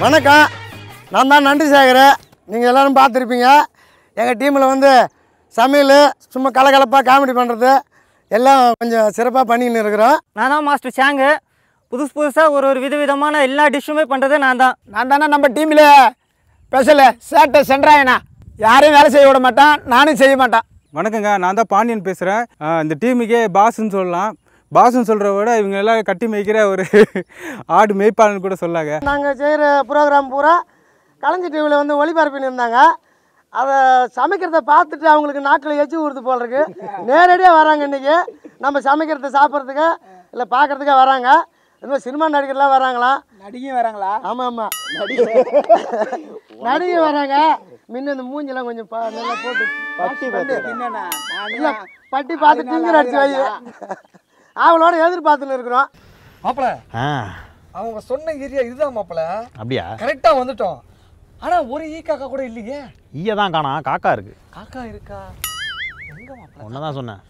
வணக்கம் நான் தான் நன்றி சேகர் நீங்கள் எல்லாரும் பார்த்துருப்பீங்க எங்கள் டீமில் வந்து சமையல் சும்மா கலகலப்பாக காமெடி பண்ணுறது எல்லாம் கொஞ்சம் சிறப்பாக பண்ணின்னு இருக்கிறோம் நான் தான் மாஸ்டர் ஷாங்கு புதுசு புதுசாக ஒரு ஒரு விதவிதமான எல்லா டிஷ்ஷுமே பண்ணுறது நான் தான் நான் தானே நம்ம டீமில் ஸ்பெஷலு சேட்டை சென்றாயனா யாரையும் வேலை செய்ய விட மாட்டான் நானும் செய்ய மாட்டான் வணக்கங்க நான் தான் பாண்டியன் பேசுகிறேன் இந்த டீமுக்கே பாஸ்ன்னு சொல்லலாம் பாஸ்ன்னு சொல்கிறத விட இவங்க எல்லாம் கட்டி மேய்க்கிற ஒரு ஆடு மேய்ப்பாளன்னு கூட சொல்லாங்க நாங்கள் செய்கிற ப்ரோக்ராம் பூரா கலைஞர் டிவியில் வந்து ஒளிபரப்பின்னு இருந்தாங்க அதை சமைக்கிறத பார்த்துட்டு அவங்களுக்கு நாக்கில் எச்சி ஊறுது போல் இருக்கு நேரடியாக வராங்க இன்றைக்கி நம்ம சமைக்கிறத சாப்பிட்றதுக்கு இல்லை பார்க்குறதுக்கே வராங்க இன்னும் சினிமா நடிகர்லாம் வராங்களாம் நடிகையும் வராங்களா ஆமாம் ஆமாம் நடிகை நடிகை வராங்க முன்ன இந்த மூஞ்செல்லாம் கொஞ்சம் பா நல்லா போட்டு பட்டி என்னண்ணா இல்லை பட்டி பார்த்து டிங்கர் அடிச்சு வை அவளோட எதிர்பார்த்துன்னு இருக்கிறோம் மாப்பிள ஆ அவங்க சொன்ன ஏரியா இதுதான் மாப்பிள அப்படியா கரெக்டா வந்துட்டோம் ஆனா ஒரு ஈ காக்கா கூட இல்லையே ஈய தான் காணா காக்கா இருக்கு காக்கா இருக்கா எங்க மாப்பிள ஒன்றை தான் சொன்னேன்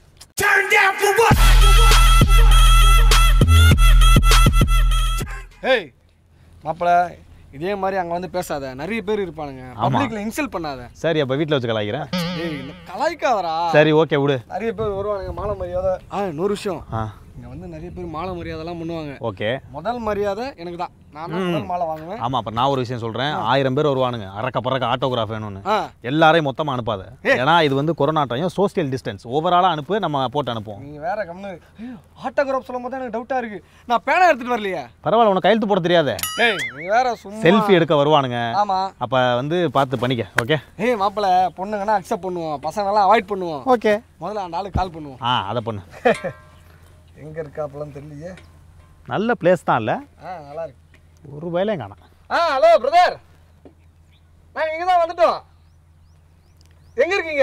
ஏய் மாப்பிள இதே மாதிரி அங்க வந்து பேசாத நிறைய பேர் இருப்பானுங்க ஆமா. பப்ளிக்ல இன்சல்ட் பண்ணாத சரி அப்போ வீட்டில் வச்சு கலாய்க்கிறேன் ஏய் இந்த கலாய்க்காதடா சரி ஓகே விடு நிறைய பேர் வருவானுங்க மாலை மரியாதை ஆ நூறு விஷயம் ஆ இங்க வந்து நிறைய பேர் மாலை மரியாதைலாம் பண்ணுவாங்க ஓகே முதல் மரியாதை எனக்கு தான் நான் தான் முதல் மாலை வாங்குவேன் ஆமாம் அப்போ நான் ஒரு விஷயம் சொல்கிறேன் ஆயிரம் பேர் வருவானுங்க அறக்க பறக்க ஆட்டோகிராஃப் வேணும்னு ஆ எல்லாரையும் மொத்தமாக அனுப்பாத ஏன்னா இது வந்து கொரோனா டைம் சோஷியல் டிஸ்டன்ஸ் ஓவராலாக அனுப்பு நம்ம போட்டு அனுப்புவோம் நீங்க வேற கம்மு ஆட்டோகிராஃப் சொல்லும் போது எனக்கு டவுட்டா இருக்கு நான் பேனா எடுத்துட்டு வரலையே பரவாயில்ல உனக்கு கையெழுத்து போட தெரியாதே ஏய் நீ வேற சும்மா செல்ஃபி எடுக்க வருவானுங்க ஆமா அப்போ வந்து பார்த்து பண்ணிக்க ஓகே ஏய் மாப்பிள பொண்ணுங்கன்னா அக்செப்ட் பண்ணுவோம் பசங்கெல்லாம் அவாய்ட் பண்ணுவோம் ஓகே முதல்ல அந்த ஆளுக்கு கால் பண்ணுவோம் ஆ அதை பண்ணு எங்க இருக்காப்புலன்னு தெரியலையே நல்ல பிளேஸ் தான் இல்லை ஆ நல்லா இருக்கு ஒரு வேலையும் காணாம் ஆ ஹலோ பிரதர் நாங்கள் இங்கே தான் வந்துட்டோம் எங்க இருக்கீங்க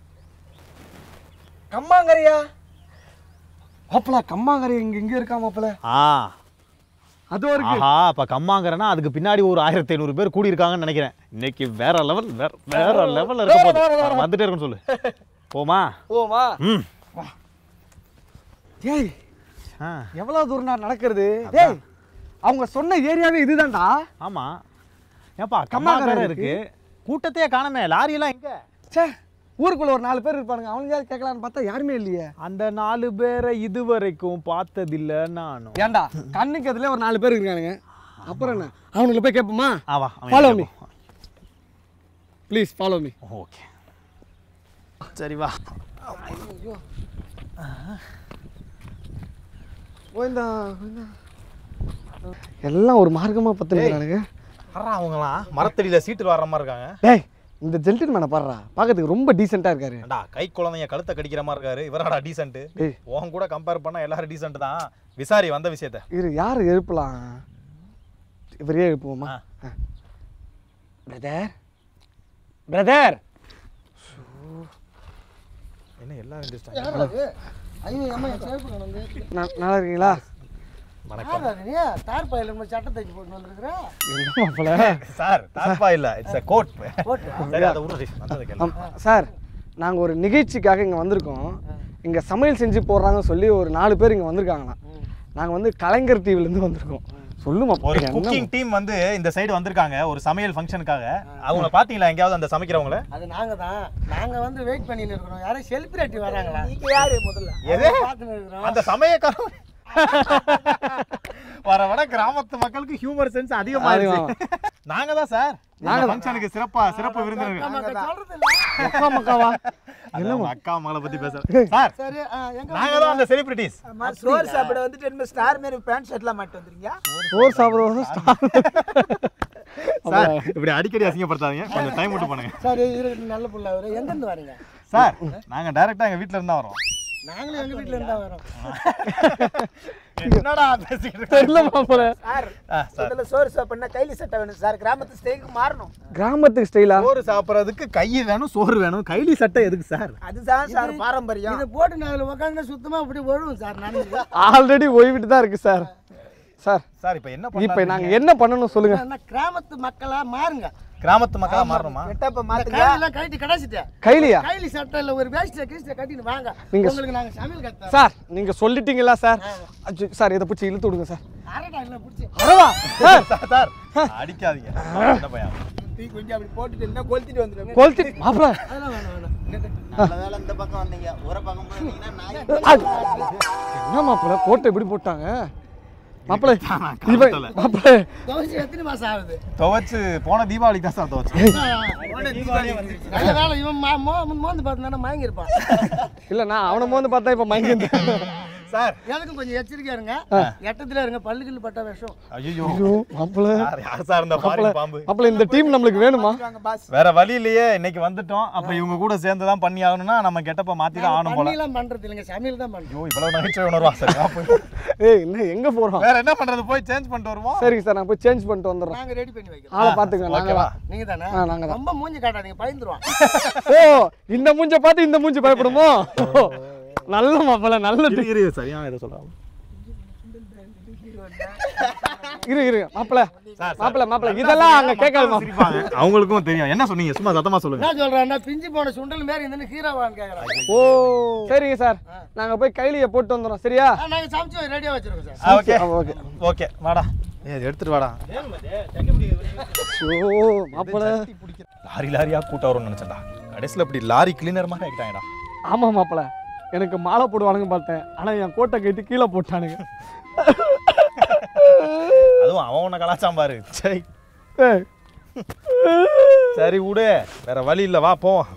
கம்மாங்கரையா மாப்பிள கம்மாங்கரை இங்க இங்க இருக்கா மாப்பிள ஆ அதுவும் இருக்கு ஆஹா அப்ப கம்மாங்கிறனா அதுக்கு பின்னாடி ஒரு ஆயிரத்தி ஐநூறு பேர் கூடி இருக்காங்கன்னு நினைக்கிறேன் இன்னைக்கு வேற லெவல் வேற வேற லெவல்ல இருக்க வேற, வேற, போகுது வேற. வந்துட்டே இருக்குன்னு சொல்லு போமா ஓமா ம் ஏய் ஆ எவ்வளவு தூரம் நான் நடக்கிறது டேய் அவங்க சொன்ன ஏரியாவே இதுதான்டா ஆமா ஏப்பா கம்மாங்கரை கம்மாங்கரை இருக்கு கூட்டத்தையே காணமே லாரியெல்லாம் எங்க ச்சே ஊருக்குள்ள ஒரு நாலு பேர் இருப்பானுங்க அவனுங்க கேட்கலான்னு பார்த்தா யாருமே இல்லையே அந்த நாலு பேரை இதுவரைக்கும் பார்த்ததில்ல நானும் ஏன்டா கண்ணுக்கு அதுல ஒரு நாலு பேர் இருக்கானுங்க அப்புறம் என்ன அவனுங்களை போய் கேட்போமா ஆவா Follow me. Please follow me okay சரி வா கோவிந்தா எல்லாம் ஒரு மார்க்கமா பத்துனுங்க வர்றா அவங்களாம் மரத்தடியில சீட்டு வர்ற மாதிரி இருக்காங்க டேய் இந்த ஜென்டில்மேனை பாடுறா பார்க்கறதுக்கு ரொம்ப டீசெண்டாக இருக்காரு ஏண்டா கை குழந்தைய கழுத்தை கடிக்கிற மாதிரி இருக்காரு இவராடா டீசென்ட் ஏய். உன் கூட கம்பேர் பண்ணா எல்லாரும் டீசென்ட் தான் விசாரி வந்த விஷயத்த இரு யார் எழுப்பலாம் இவரே எழுப்புவோமா ஆ. பிரதர் பிரதர் என்ன எல்லாரும் டிஸ்டன்ஸ் ஐயோ அம்மா என் சேப்பு வந்து நல்லா இருக்கீங்களா வணக்கம் நீ தார் பையில நம்ம சட்டை தைச்சு போட்டு வந்துருக்குறேன் என்ன மாப்பிள சார் தாப்பா இல்ல இட்ஸ் a கோட் சரி அதை விடு வந்தது கேளு ஆம், சார் நாங்கள் ஒரு நிகழ்ச்சிக்காக இங்கே வந்திருக்கோம் இங்கே சமையல் செஞ்சு போடுறாங்கன்னு சொல்லி ஒரு நாலு பேர் இங்கே வந்திருக்காங்களாம் நாங்கள் வந்து கலைஞர் டிவிலேருந்து வந்திருக்கோம் சொல்லுமா ஒரு என்ன குக்கிங் டீம் வந்து இந்த சைடு வந்திருக்காங்க ஒரு சமையல் ஃபங்க்ஷனுக்காக அவங்கள பாத்தீங்களா எங்கேயாவது அந்த சமைக்கிறவங்கள அது நாங்க தான் நாங்க வந்து வெயிட் பண்ணிட்டு இருக்கிறோம் யாரும் செலிபிரிட்டி வராங்களா நீங்க யாரு முதல்ல எது பார்த்துன்னு இருக்கிறோம் அந்த சமயக்காரன் வர வர கிராமத்து மக்களுக்கு ஹியூமர் சென்ஸ் அதிகமா இருக்கு நாங்க தான் சார் நாங்க ஃபங்க்ஷனுக்கு சிறப்பா சிறப்பு விருந்தினர் சொல்றது இல்ல மக்கா மக்காவா அது அவங்க அக்கா மகளை பத்தி பேசுறேன் சார் சரி ஆ, எங்க நாங்க தான் அந்த செலிபிரிட்டிஸ் சோறு சாப்பிட வந்துட்டு என்ன ஸ்டார் மாரி பேண்ட் ஷர்ட்லாம் மாட்டு வந்துறீங்க சோறு சாப்பிடுவோம் சார் இப்படி அடிக்கடி அசிங்கப்படுத்தாதீங்க கொஞ்சம் டைம் விட்டு பண்ணுங்க சரி இரு நல்ல புள்ள அவரு எங்க இருந்து வரீங்க சார் நாங்க டைரக்டா எங்க வீட்ல இருந்தா வரோம் நாங்களும் எங்க வீட்ல இருந்தா வரோம் என்னடா பேசிக்கிட்டு இருக்க? தெரியல மாப்பிள சார் ஆ, சார் முதல்ல சோறு சாப்பிடனா கைலி சட்டை வேணும் சார் கிராமத்து ஸ்டைலுக்கு மாறணும் கிராமத்துக்கு ஸ்டைலா சோறு சாப்பிட்றதுக்கு கை வேணும் சோறு வேணும் கைலி சட்டை எதுக்கு சார் அதுதான் சார் பாரம்பரியம் இது போட்டு நாங்கள் உட்காந்து சுத்தமா அப்படி ஒழுவும் சார் நன்றி ஆல்ரெடி ஓய்விட்டு தான் இருக்கு சார் சார் சார் இப்போ என்ன இப்போ பண்ணலாம் நாங்கள் என்ன பண்ணணும் சொல்லுங்க என்ன கிராமத்து மக்களா மாறுங்க கிராமத்து மக்களா மாறணுமா கெட்டப்ப இந்த மாத்துங்க கையெல்லாம் கழட்டி கடைசிட்டேன் கைலியா கைலி சட்டை இல்ல ஒரு வேஷ்டியை கிழிச்சிட்ட கட்டின்னு வாங்க நீங்க- உங்களுக்கு நாங்க சமையல் கத்த சார் நீங்க சொல்லிட்டீங்களா சார் அச்சோ, சார் இதை பிடிச்சி இழுத்து விடுங்க சார் அரவா சார் சார் அடிக்காதீங்க என்ன பையன் கொஞ்சம் அப்படி போட்டுட்டு இருந்தா கொளுத்திட்டு வந்துடும் கொளுத்தி மாப்பிள வேலை இந்த பக்கம் வந்தீங்க ஒரு பக்கம் போனீங்கன்னா நாய் என்ன மாப்பிள கோட்டை எப்படி போட்டாங்க மாப்பிள இவன் மாப்பிள துவைச்சு எத்தனை மாசம் ஆகுது துவைச்சு போன தீபாவளிக்கு தான் சார் துவைச்சேன் நல்ல வேலை இவன் மா- மோ மோந்து பார்த்துனா மயங்கிருப்பான் இல்ல நான் அவனை மோந்து பார்த்தா இப்ப மயங்கி சார் எதுக்கும் கொஞ்சம் எச்சரிக்கையா இருங்க எட்டத்துல இருங்க பல்லுகள் பட்ட விஷம் ஐயோ ஐயோ மாப்பிள யார் யார் சார் இந்த மாப்பிள ஃபாரின் பாம்பு மாப்பிள இந்த டீம் நம்மளுக்கு வேணுமா வேற வழி இல்லையே இன்னைக்கு வந்துட்டோம் அப்ப இவங்க கூட சேர்ந்து தான் பண்ணி ஆகணும்னா நம்ம கெட்டப்ப மாத்தி தான் ஆகணும் போல பண்ணிலாம் பண்றது இல்லைங்க சமையல் தான் பண்றோம் ஐயோ இவ்வளவு நகைச்சுவை உணர்வா சார் நான் போய் ஏய் என்ன எங்க போறோம் வேற என்ன பண்றது போய் சேஞ்ச் பண்ணிட்டு வருவோம் சரிங்க சார் நான் போய் சேஞ்ச் பண்ணிட்டு வந்துடுறேன் நாங்க ரெடி பண்ணி வைக்கிறோம் ஆளை பாத்துங்க நாங்க ஓகேவா நீங்க தானே ஆ, நாங்க தான். ரொம்ப மூஞ்சி காட்டாதீங்க பயந்துருவான் ஓ இந்த மூஞ்ச பார்த்து இந்த மூஞ்சி பயப்படுமோ ஓ, நல்ல மாப்பிள நல்ல இரு இரு சரியான இதை சொல்றாங்க இரு இரு மாப்பிள சார், மாப்பிள மாப்பிள இதெல்லாம் அங்க கேட்காது மாப்பிள சிரிப்பாங்க அவங்களுக்கும் தெரியும் என்ன சொன்னீங்க சும்மா சத்தமா சொல்லுங்க என்ன சொல்றேன்னா பிஞ்சு போன சுண்டல் மாரி இந்த ஹீரோவான்னு கேக்குறாங்க ஓ சரிங்க சார் நாங்க போய் கைலிய போட்டு வந்துடுறோம் சரியா ஆ, நாங்க சமைச்சு ரெடியா வச்சிருக்கோம் சார் ஓகே ஓகே ஓகே வாடா ஏய் இதை எடுத்துட்டு வாடா ஓ மாப்பிள லாரி லாரியா கூட்டம் வரும்னு நினைச்சேன்டா கடைசியில் இப்படி லாரி கிளீனர் மாதிரி ஆகிட்டாங்கடா ஆமா மாப்பிள எனக்கு மாலை போடுவானுங்க பார்த்தேன் ஆனா என் கோட்டை கட்டி கீழே போட்டானுங்க அதுவும் அவன் உன்னை கலாச்சாம் பாரு சரி ஏய், சரி விடு வேற வழி இல்லை வா போவோம்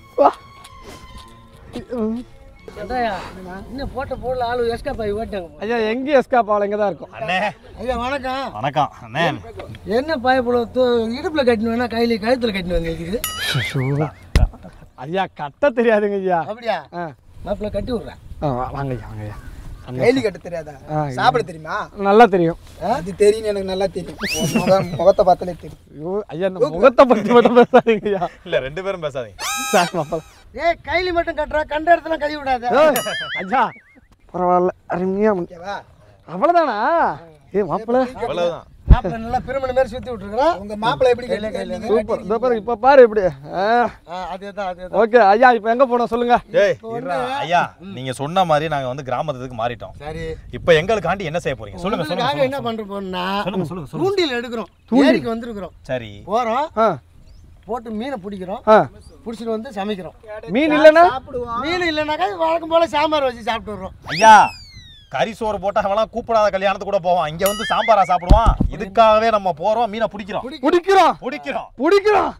அதான்யா, இன்னும் போட்ட போடல ஆளு எஸ்கா பாய் ஓட்டாங்க ஐயா எங்கேயும் எஸ்காப் ஆகல இங்க தான் இருக்கும் அண்ணே ஐயா வணக்கம் வணக்கம் அண்ணே என்ன பயப்புல இடுப்புல கட்டினு வேணா கையில கழுத்துல கட்டினு வந்து ஐயா கட்ட தெரியாதுங்க ஐயா அப்படியா ஆ. மாப்பிள்ள கட்டி விடுறேன் ஆ, வா- வாங்க ஐயா வாங்க ஐயா கைலி கட்ட தெரியாதா ஆ, சாப்பிட தெரியுமா நல்லா தெரியும் அது தெரியும் எனக்கு நல்லா தெரியும் உன் முகம் முகத்தை பார்த்தாலே தெரியும் ஐயோ ஐயா இந்த முகத்தை பத்தி மட்டும் பேசாதீங்க ஐயா இல்லை ரெண்டு பேரும் பேசாதீங்க சார் மாப்பிள ஏய் கைலி மட்டும் கட்டுறா கண்ட இடத்துல கை விடாத ஏய், ஐயா பரவாயில்ல அருமையா முடி- ஓகேவா அவ்வளவுதானா ஏ மாப்பிள அவ்வளவுதான் மாப்பிள்ள நல்லா பெருமணி மாதிரி சுத்தி விட்டுருக்குறான் உங்க மாப்பிள்ளை எப்படி கட்டி சூப்பர் இதோ பாரு இப்ப பாரு இப்படி அதேதான் அதேதான் ஓகே ஐயா இப்ப எங்க போனோம் சொல்லுங்க ஏய் இருடா. ஐயா நீங்க சொன்ன மாதிரி நாங்க வந்து கிராமத்துக்கு மாறிட்டோம் சரி இப்போ எங்களுக்காண்டி என்ன செய்ய போறீங்க சொல்லுங்க சொல்லுங்க உங்களுக்காக என்ன சொல்லுங்க. பண்ற போறோம்னா சொல்லுங்க சொல்லுங்க சொல்லுங்க தூண்டில் எடுக்கிறோம் ஏரிக்கு வந்திருக்கிறோம் சரி போறோம் ஆ போட்டு மீனை பிடிக்கிறோம் ஆ பிடிச்சிட்டு வந்து சமைக்கிறோம் மீன் இல்லைன்னா மீன் இல்லைனாக்கா வழக்கம் போல சாம்பார் வச்சு சாப்பிட்டு வர்றோம் ஐயா கறி சோறு போட்டா அவெல்லாம் கூப்பிடாத கல்யாணத்துக்கு கூட போவான் இங்க வந்து சாம்பாரா சாப்பிடுவான் இதுக்காகவே நம்ம போறோம் மீனை பிடிக்கிறோம் பிடிக்கிறோம் பிடிக்கிறோம் பிடிக்கிறோம்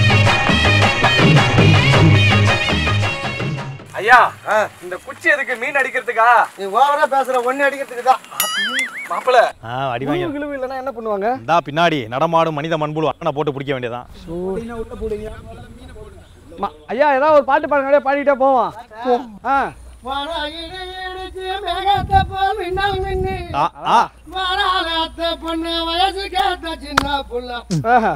ஐயா இந்த குச்சி எதுக்கு மீன் அடிக்கிறதுக்கா நீ ஓவரா பேசுற ஒண்ணு அடிக்கிறதுக்கு தான் மாப்பிள ஆ அடி வாங்க கிழவு இல்லைன்னா என்ன பண்ணுவாங்க இந்தா பின்னாடி நடமாடும் மனித மண்புழு அண்ணனை போட்டு பிடிக்க வேண்டியதான் ம- ஐயா ஏதாவது ஒரு பாட்டு பாடுங்க அப்படியே பாடிட்டே போவோம் ஆ ஆ ஆ பொண்ணு வயசு கேட்ட சின்ன புள்ள ஆஹா.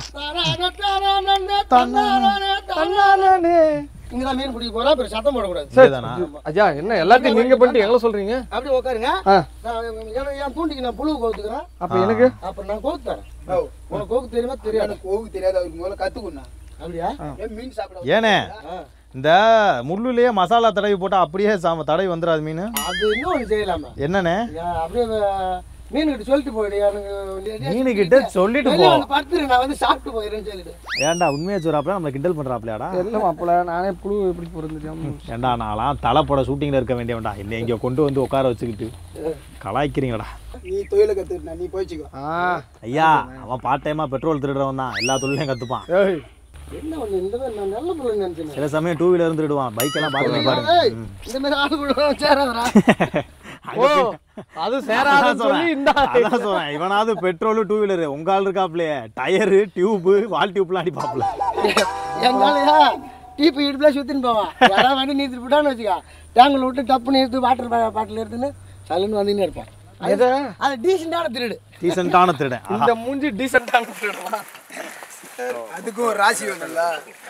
தன்னாலே இங்கதான் மீன் பிடிக்க போறோம் அப்புறம் சத்தம் போடக்கூடாது சரி. இதேதானா? ஐயா என்ன எல்லாத்தையும் நீங்க பண்ணிட்டு எங்களை சொல்றீங்க அப்படியே உட்காருங்க ஆ. நான் ஏன்னா என் தூண்டிக்கு நான் புழு கோத்துக்கிறேன் அப்ப எனக்கு அப்புறம் நான் கோத்து தரேன் உனக்கு கோக்கு தெரியுமா தெரியாது எனக்கு கோவுக்கு தெரியாது அவருக்கு முதல்ல கத்துக்கணும் அப்படியா ஏன் மீன் சாப்பிட ஏனே இந்த முள்ளுலயே மசாலா தடவி போட்டா அப்படியே சாம தடவி வந்துடாது மீன் அது இன்னும் ஒன்று செய்யலாமா என்னண்ணே ஏன் அப்படியே மீனுக்கிட்ட சொல்லிட்டு போயிடு எனக்கு மீனுகிட்ட சொல்லிட்டு போ. வெளிய வந்து படுத்துரு நான் வந்து சாப்பிட்டு போயிடுறேன்னு சொல்லிட்டு ஏன்டா உண்மையை சொல்றாப்ல நம்ம கிண்டல் பண்றாப்லையாடா என்ன மாப்பிள நானே புழு எப்படி போறது தெரியாம ஏன்டா நான்லாம் தலை போட ஷூட்டிங்ல இருக்க வேண்டியவன்டா என்ன இங்க கொண்டு வந்து உட்கார வச்சுக்கிட்டு கலாய்க்கிறீங்கடா நீ தொழிலை கத்துக்கிட்ட நீ போய்ச்சிக்கோ ஆ ஐயா அவன் பார்ட் டைமா பெட்ரோல் திருடுறவன் தான் எல்லா தொழிலையும் கத்துப்பான் ஏய் என்ன ஒண்ணு இந்த மாதிரி நான் நல்ல பிள்ளை நினைச்சேன் சில சமயம் டூ வீலர் திருடுவான் பைக் எல்லாம் பார்த்து பாருங்க ஏய், இந்த மாதிரி ஆளு கூட சேராதரா ஓ அது சேராதுன்னு சொல்லி இந்த அதான் சொல்றேன் இவனாவது பெட்ரோல் டூ வீலர் உங்க ஆள் இருக்காப்லையே டயரு டியூபு வால் டியூப்லாம் அடிப்பாப்ல எங்காலயா டீப்பு இடுப்புல சுத்தின்னு போவான் யாராவது வண்டி நீத்திட்டு போட்டான்னு வச்சுக்கா டேங்கில் விட்டு டப்புன்னு எடுத்து வாட்டர் பாட்டில் எடுத்துன்னு சலுன்னு வந்துன்னு இருப்பான் எதை? அது டீசெண்டான திருடு டீசென்ட்டான திருடன் ஆஹா. இந்த மூஞ்சி டீசென்டான திருடுவா அதுக்கும் ஒரு ராசி வேணும்ல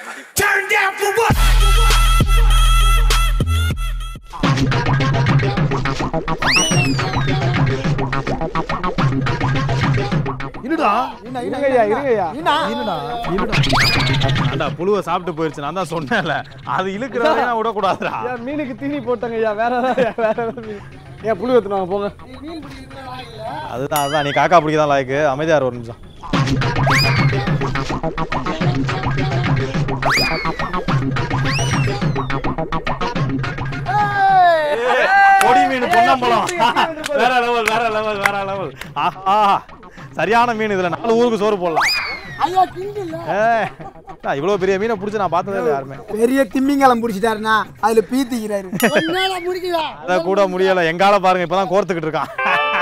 இருங்கய்யா இருங்கய்யா அந்த புழுவை சாப்பிட்டு போயிருச்சு நான் தான் சொன்னேன்ல அது இழுக்கிறதே விடக்கூடாதுடா ஐயா மீனுக்கு தீனி போட்டங்க ஐயா வேற ஏதாவது வேற ஏதாவது மீன் ஏன் புளி ஊற்றுனாங்க போங்க அதுதான் அதுதான் நீ காக்கா பிடிக்க தான் லாய்க்கு அமைதியா இரு ஒரு நிமிஷம் கொடி மீன் பொன்னம்பலம் வேற லெவல் வேற லெவல் வேற லெவல் ஆஹா சரியான மீன் இதுல நாலு ஊருக்கு சோறு போடலாம் ஏய், நான் இவ்வளவு பெரிய மீனை பிடிச்சி நான் பார்த்ததே இல்லை யாருமே பெரிய திமிங்கலம் பிடிச்சிட்டாருன்னா அதுல பீத்திக்கிறாரு அதை கூட முடியல எங்கால பாருங்க இப்பதான் கோர்த்துக்கிட்டு இருக்கான்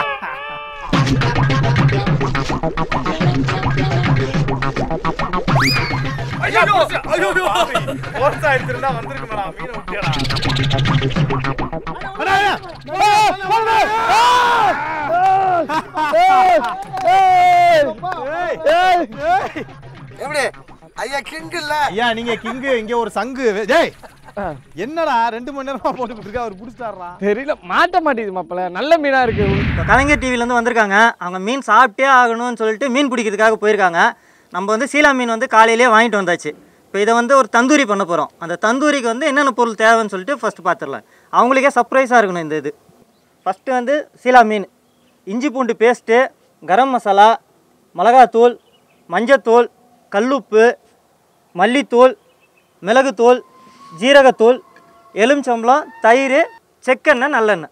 எப்படி ஐயா கிங் இல்ல ஐயா நீங்க கிங்கு இங்க ஒரு சங்கு டேய் என்னடா ரெண்டு மணி நேரமா போட்டுக்கிட்டு இருக்கா அவர் பிடிச்சிட்டாரா தெரியல மாட்ட மாட்டேங்குது மாப்பிள்ள நல்ல மீனா இருக்கு இப்போ கலைஞர் டிவிலேருந்து வந்திருக்காங்க அவங்க மீன் சாப்பிட்டே ஆகணும்னு சொல்லிட்டு மீன் பிடிக்கிறதுக்காக போயிருக்காங்க நம்ம வந்து சீலா மீன் வந்து காலையிலேயே வாங்கிட்டு வந்தாச்சு இப்போ இதை வந்து ஒரு தந்தூரி பண்ண போகிறோம் அந்த தந்தூரிக்கு வந்து என்னென்ன பொருள் தேவைன்னு சொல்லிட்டு ஃபஸ்ட்டு பார்த்துடலாம் அவங்களுக்கே சர்ப்ரைஸாக இருக்கணும் இந்த இது ஃபஸ்ட்டு வந்து சீலா மீன் இஞ்சி பூண்டு பேஸ்ட்டு கரம் மசாலா மிளகாத்தூள் மஞ்சத்தூள் கல்லுப்பு மல்லித்தூள் மிளகுத்தூள் ஜீரகத்தூள் எலுமிச்சம்பழம் தயிர் செக்கெண்ணெய் நல்லெண்ணெய்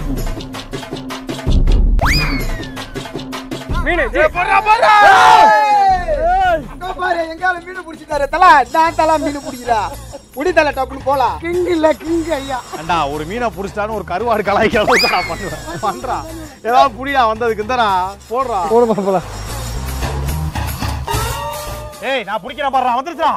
பாரு எங்கால மீன் பிடிச்சிட்டாரு தலா நான் தலா மீன் பிடிக்கிறா முடி தலை டப்புன்னு போலாம் கிங் இல்ல கிங் ஐயா ஏண்டா ஒரு மீனை புடிச்சிட்டான்னு ஒரு கருவாடு கலாய்க்க அளவுக்கு நான் பண்ணுவேன் பண்றா ஏதாவது புடியா வந்ததுக்கு இந்தடா போடுறா போடு மாப்பிள்ள ஏய் நான் பிடிக்கிறேன் பாடுறா வந்துருச்சா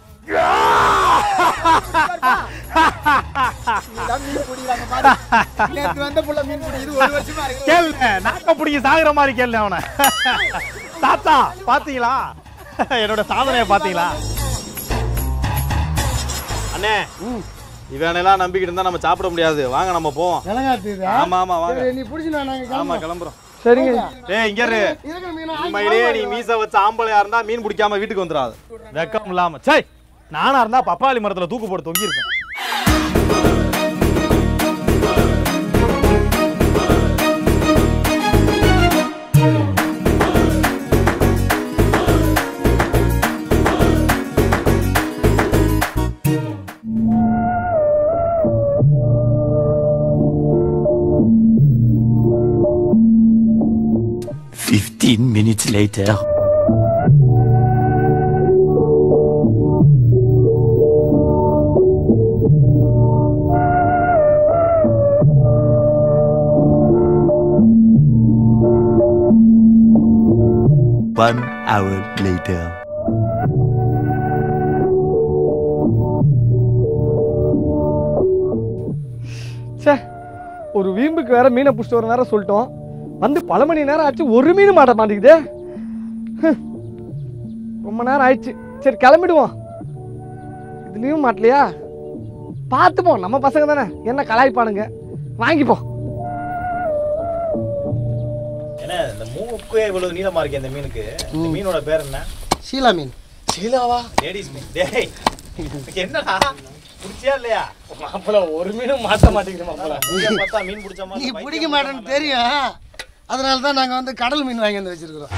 மீன் பிடிக்கிறாங்க பாரு நேத்து வந்த புள்ள மீன் பிடிக்குது ஒரு வருஷமா இருக்கு கேளு நாக்க பிடிக்க சாகுற மாதிரி கேளு அவனை தாத்தா பாத்தீங்களா என்னோட சாதனையை பாத்தீங்களா அண்ணே இவனெல்லாம் நம்பிக்கிட்டு இருந்தா நம்ம சாப்பிட முடியாது வாங்க நம்ம போவோம் விலங்காத்து இது ஆமா ஆமா வாங்க நீ பிடிச்சி நாங்க ஆமா கிளம்புறோம் சரிங்க ஏய் இங்க இரு இருக்கிற மீன் உண்மையிலேயே நீ மீச வச்ச ஆம்பளையா இருந்தா மீன் பிடிக்காம வீட்டுக்கு வந்துடாது வெக்கம் இல்லாம சை நானா இருந்தா பப்பாளி மரத்துல தூக்கு போட்டு தொங்கி இருப்பேன் Fifteen minutes later. One hour later. சே ஒரு வீம்புக்கு வேற மீனை பிடிச்சிட்டு வர வேற சொல்லிட்டோம் வந்து பல மணி நேரம் ஆச்சு ஒரு மீன் மாட்ட மாட்டேங்குதே ஹம். ரொம்ப நேரம் ஆயிடுச்சு சரி கிளம்பிடுவோம் இதுலேயும் மாட்டலையா பார்த்துப்போம் நம்ம பசங்க தானே என்ன கலாய்ப்பானுங்க வாங்கிப்போம் என்ன இந்த மூக்கு இவ்வளவு நீளமா இருக்கு இந்த மீனுக்கு இந்த மீனோட பேர் என்ன சீலா மீன் சீலாவா லேடிஸ் மீன் டேய் என்னடா பிடிச்சியா இல்லையா மாப்பிள்ள ஒரு மீனும் மாட்ட மாட்டேங்குது மாப்பிள்ள மூஞ்ச பார்த்தா மீன் பிடிச்ச நீ மாதிரி பிடிக்க மாட்டேன்னு தெரியும் அதனால தான் நாங்க வந்து கடல் மீன் வாங்கி வந்து வச்சிருக்கிறோம்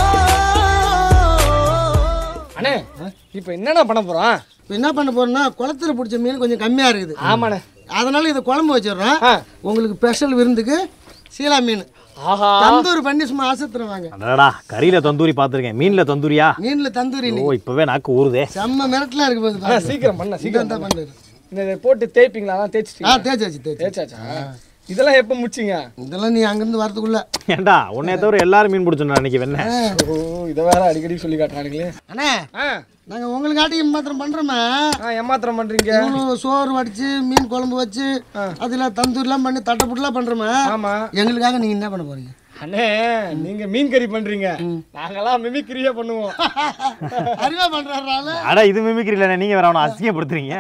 அண்ணே இப்போ என்னண்ணா பண்ண போறோம் இப்போ என்ன பண்ண போறோம்னா குளத்துல பிடிச்ச மீன் கொஞ்சம் கம்மியா இருக்குது ஆமாண்ணே அதனால இதை குழம்பு வச்சிடுறோம் ஆ. உங்களுக்கு ஸ்பெஷல் விருந்துக்கு சீலா மீன் ஆஹா தந்தூரி பண்ணி சும்மா அசத்துருவாங்க அடடா கறியில தந்தூரி பாத்திருக்கேன் மீன்ல தந்தூரியா மீன்ல தந்தூரி ஓ இன்னைக்கு. இப்பவே நாக்கு ஊறுதே செம்ம மிரட்டலா இருக்கு போது அண்ணா, சீக்கிரம் பண்ண சீக்கிரம் தான் பண்ணு. பண்ணுறது இந்த இதை போட்டு தேய்ப்பீங்களா அதான் ஆ தேய்ச்சிட்டீங்க தேய்ச்சாச்சு தேய்ச்சி தேய்ச்சாச்சா இதெல்லாம் எப்போ முடிச்சிங்க இதெல்லாம் நீ அங்கிருந்து வரதுக்குள்ள ஏண்டா உன்னைய தவிர எல்லாரும் மீன் பிடிச்சோம் அன்னைக்கு வெண்ண ஓ இதை வேற அடிக்கடி சொல்லி காட்டுறானுங்களே அண்ணே ஆ நாங்க உங்களுக்காட்டி மாத்திரம் பண்றோமே ஆ ஏமாத்திரம் பண்றீங்க இவ்வளோ சோறு வடிச்சு மீன் குழம்பு வச்சு அதில் தந்தூரிலாம் பண்ணி தட்டைப்புட்டுலாம் பண்றோமே ஆமா எங்களுக்காக நீங்க என்ன பண்ண போறீங்க அண்ணே நீங்க மீன் கறி பண்றீங்க நாங்கெல்லாம் மிமிக்ரியா பண்ணுவோம் அறிவா பண்றாரு அட இது மிமிக்ரி இல்லைண்ணே நீங்க வேற அவனை அசிங்கப்படுத்துறீங்க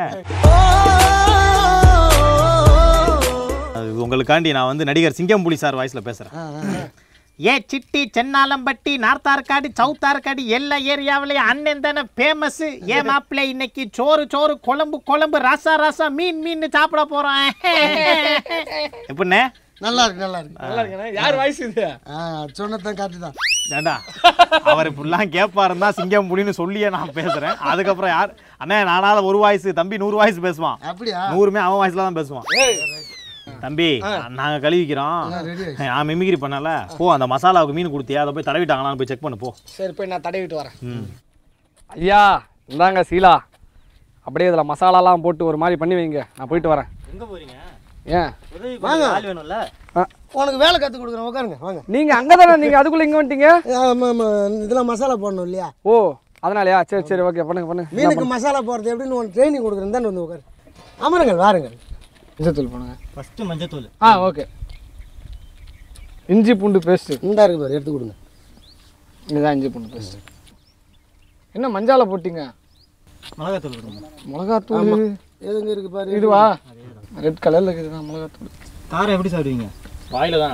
அது உங்களுக்காண்டி நான் வந்து நடிகர் சிங்கம்புலி சார் வாய்ஸ்ல பேசுறேன் ஏ சிட்டி சென்னாலம்பட்டி நார்த்தார்காடு சவுத்தார்காடு எல்லா ஏரியாவிலையும் அண்ணன் தானே ஃபேமஸ் ஏ மாப்பிள்ளை இன்னைக்கு சோறு சோறு குழம்பு குழம்பு ரசா ரசா மீன் மீன் சாப்பிட போறோம் எப்படிண்ணே நல்லா இருக்கு நல்லா இருக்கு நல்லா இருக்கேண்ணே யார் வாய்ஸ் இது ஆ சொன்னதான் காட்டு தான் ஏண்டா அவர் இப்படிலாம் கேட்பாருன்னா சிங்கம் புலின்னு சொல்லியே நான் பேசுறேன் அதுக்கப்புறம் யார் அண்ணே நானால ஒரு வாய்ஸ் தம்பி நூறு வாய்ஸ் பேசுவான் அப்படியா நூறுமே அவன் வாய்ஸ்ல தான் பேசுவான் தம்பி நாங்க கழுவிக்கிறோம் நான் மிமிக்ரி பண்ணல போ அந்த மசாலாவுக்கு மீன் கொடுத்தியா அதை போய் தடவிட்டாங்களான்னு போய் செக் பண்ணு போ சரி போய் நான் தடவிட்டு வரேன் ம் ஐயா இந்தாங்க சீலா அப்படியே இதில் மசாலாலாம் போட்டு ஒரு மாதிரி பண்ணி வைங்க நான் போயிட்டு வரேன் எங்கே போகிறீங்க ஏன் உதவி வாங்க. ஆள் வேணும்ல உனக்கு வேலை கற்றுக் கொடுக்குறேன் உட்காருங்க வாங்க நீங்கள் அங்கே தானே நீங்கள் அதுக்குள்ளே இங்கே வந்துட்டீங்க ஆமாம் ஆமாம் இதெல்லாம் மசாலா போடணும் இல்லையா ஓ அதனாலயா சரி சரி ஓகே பண்ணுங்க பண்ணுங்க மீனுக்கு மசாலா போடுறது எப்படின்னு உனக்கு ட்ரைனிங் கொடுக்குறேன் தான் வந்து உட்காரு அமருங்கள் வாருங்கள் இஞ்சத்தூள் பண்ணுங்க ஃபஸ்ட்டு மஞ்சத்தூள் ஆ ஓகே இஞ்சி பூண்டு பேஸ்ட்டு இந்தா இருக்கு பாரு எடுத்து கொடுங்க இதுதான் இஞ்சி பூண்டு பேஸ்ட்டு என்ன மஞ்சால போட்டீங்க மிளகாத்தூள் கொடுங்க மிளகாத்தூள் எதுங்க இருக்கு பாரு இதுவா ரெட் கலரில் இருக்குது மிளகாத்தூள் காரம் எப்படி சாப்பிடுவீங்க வாயில தான்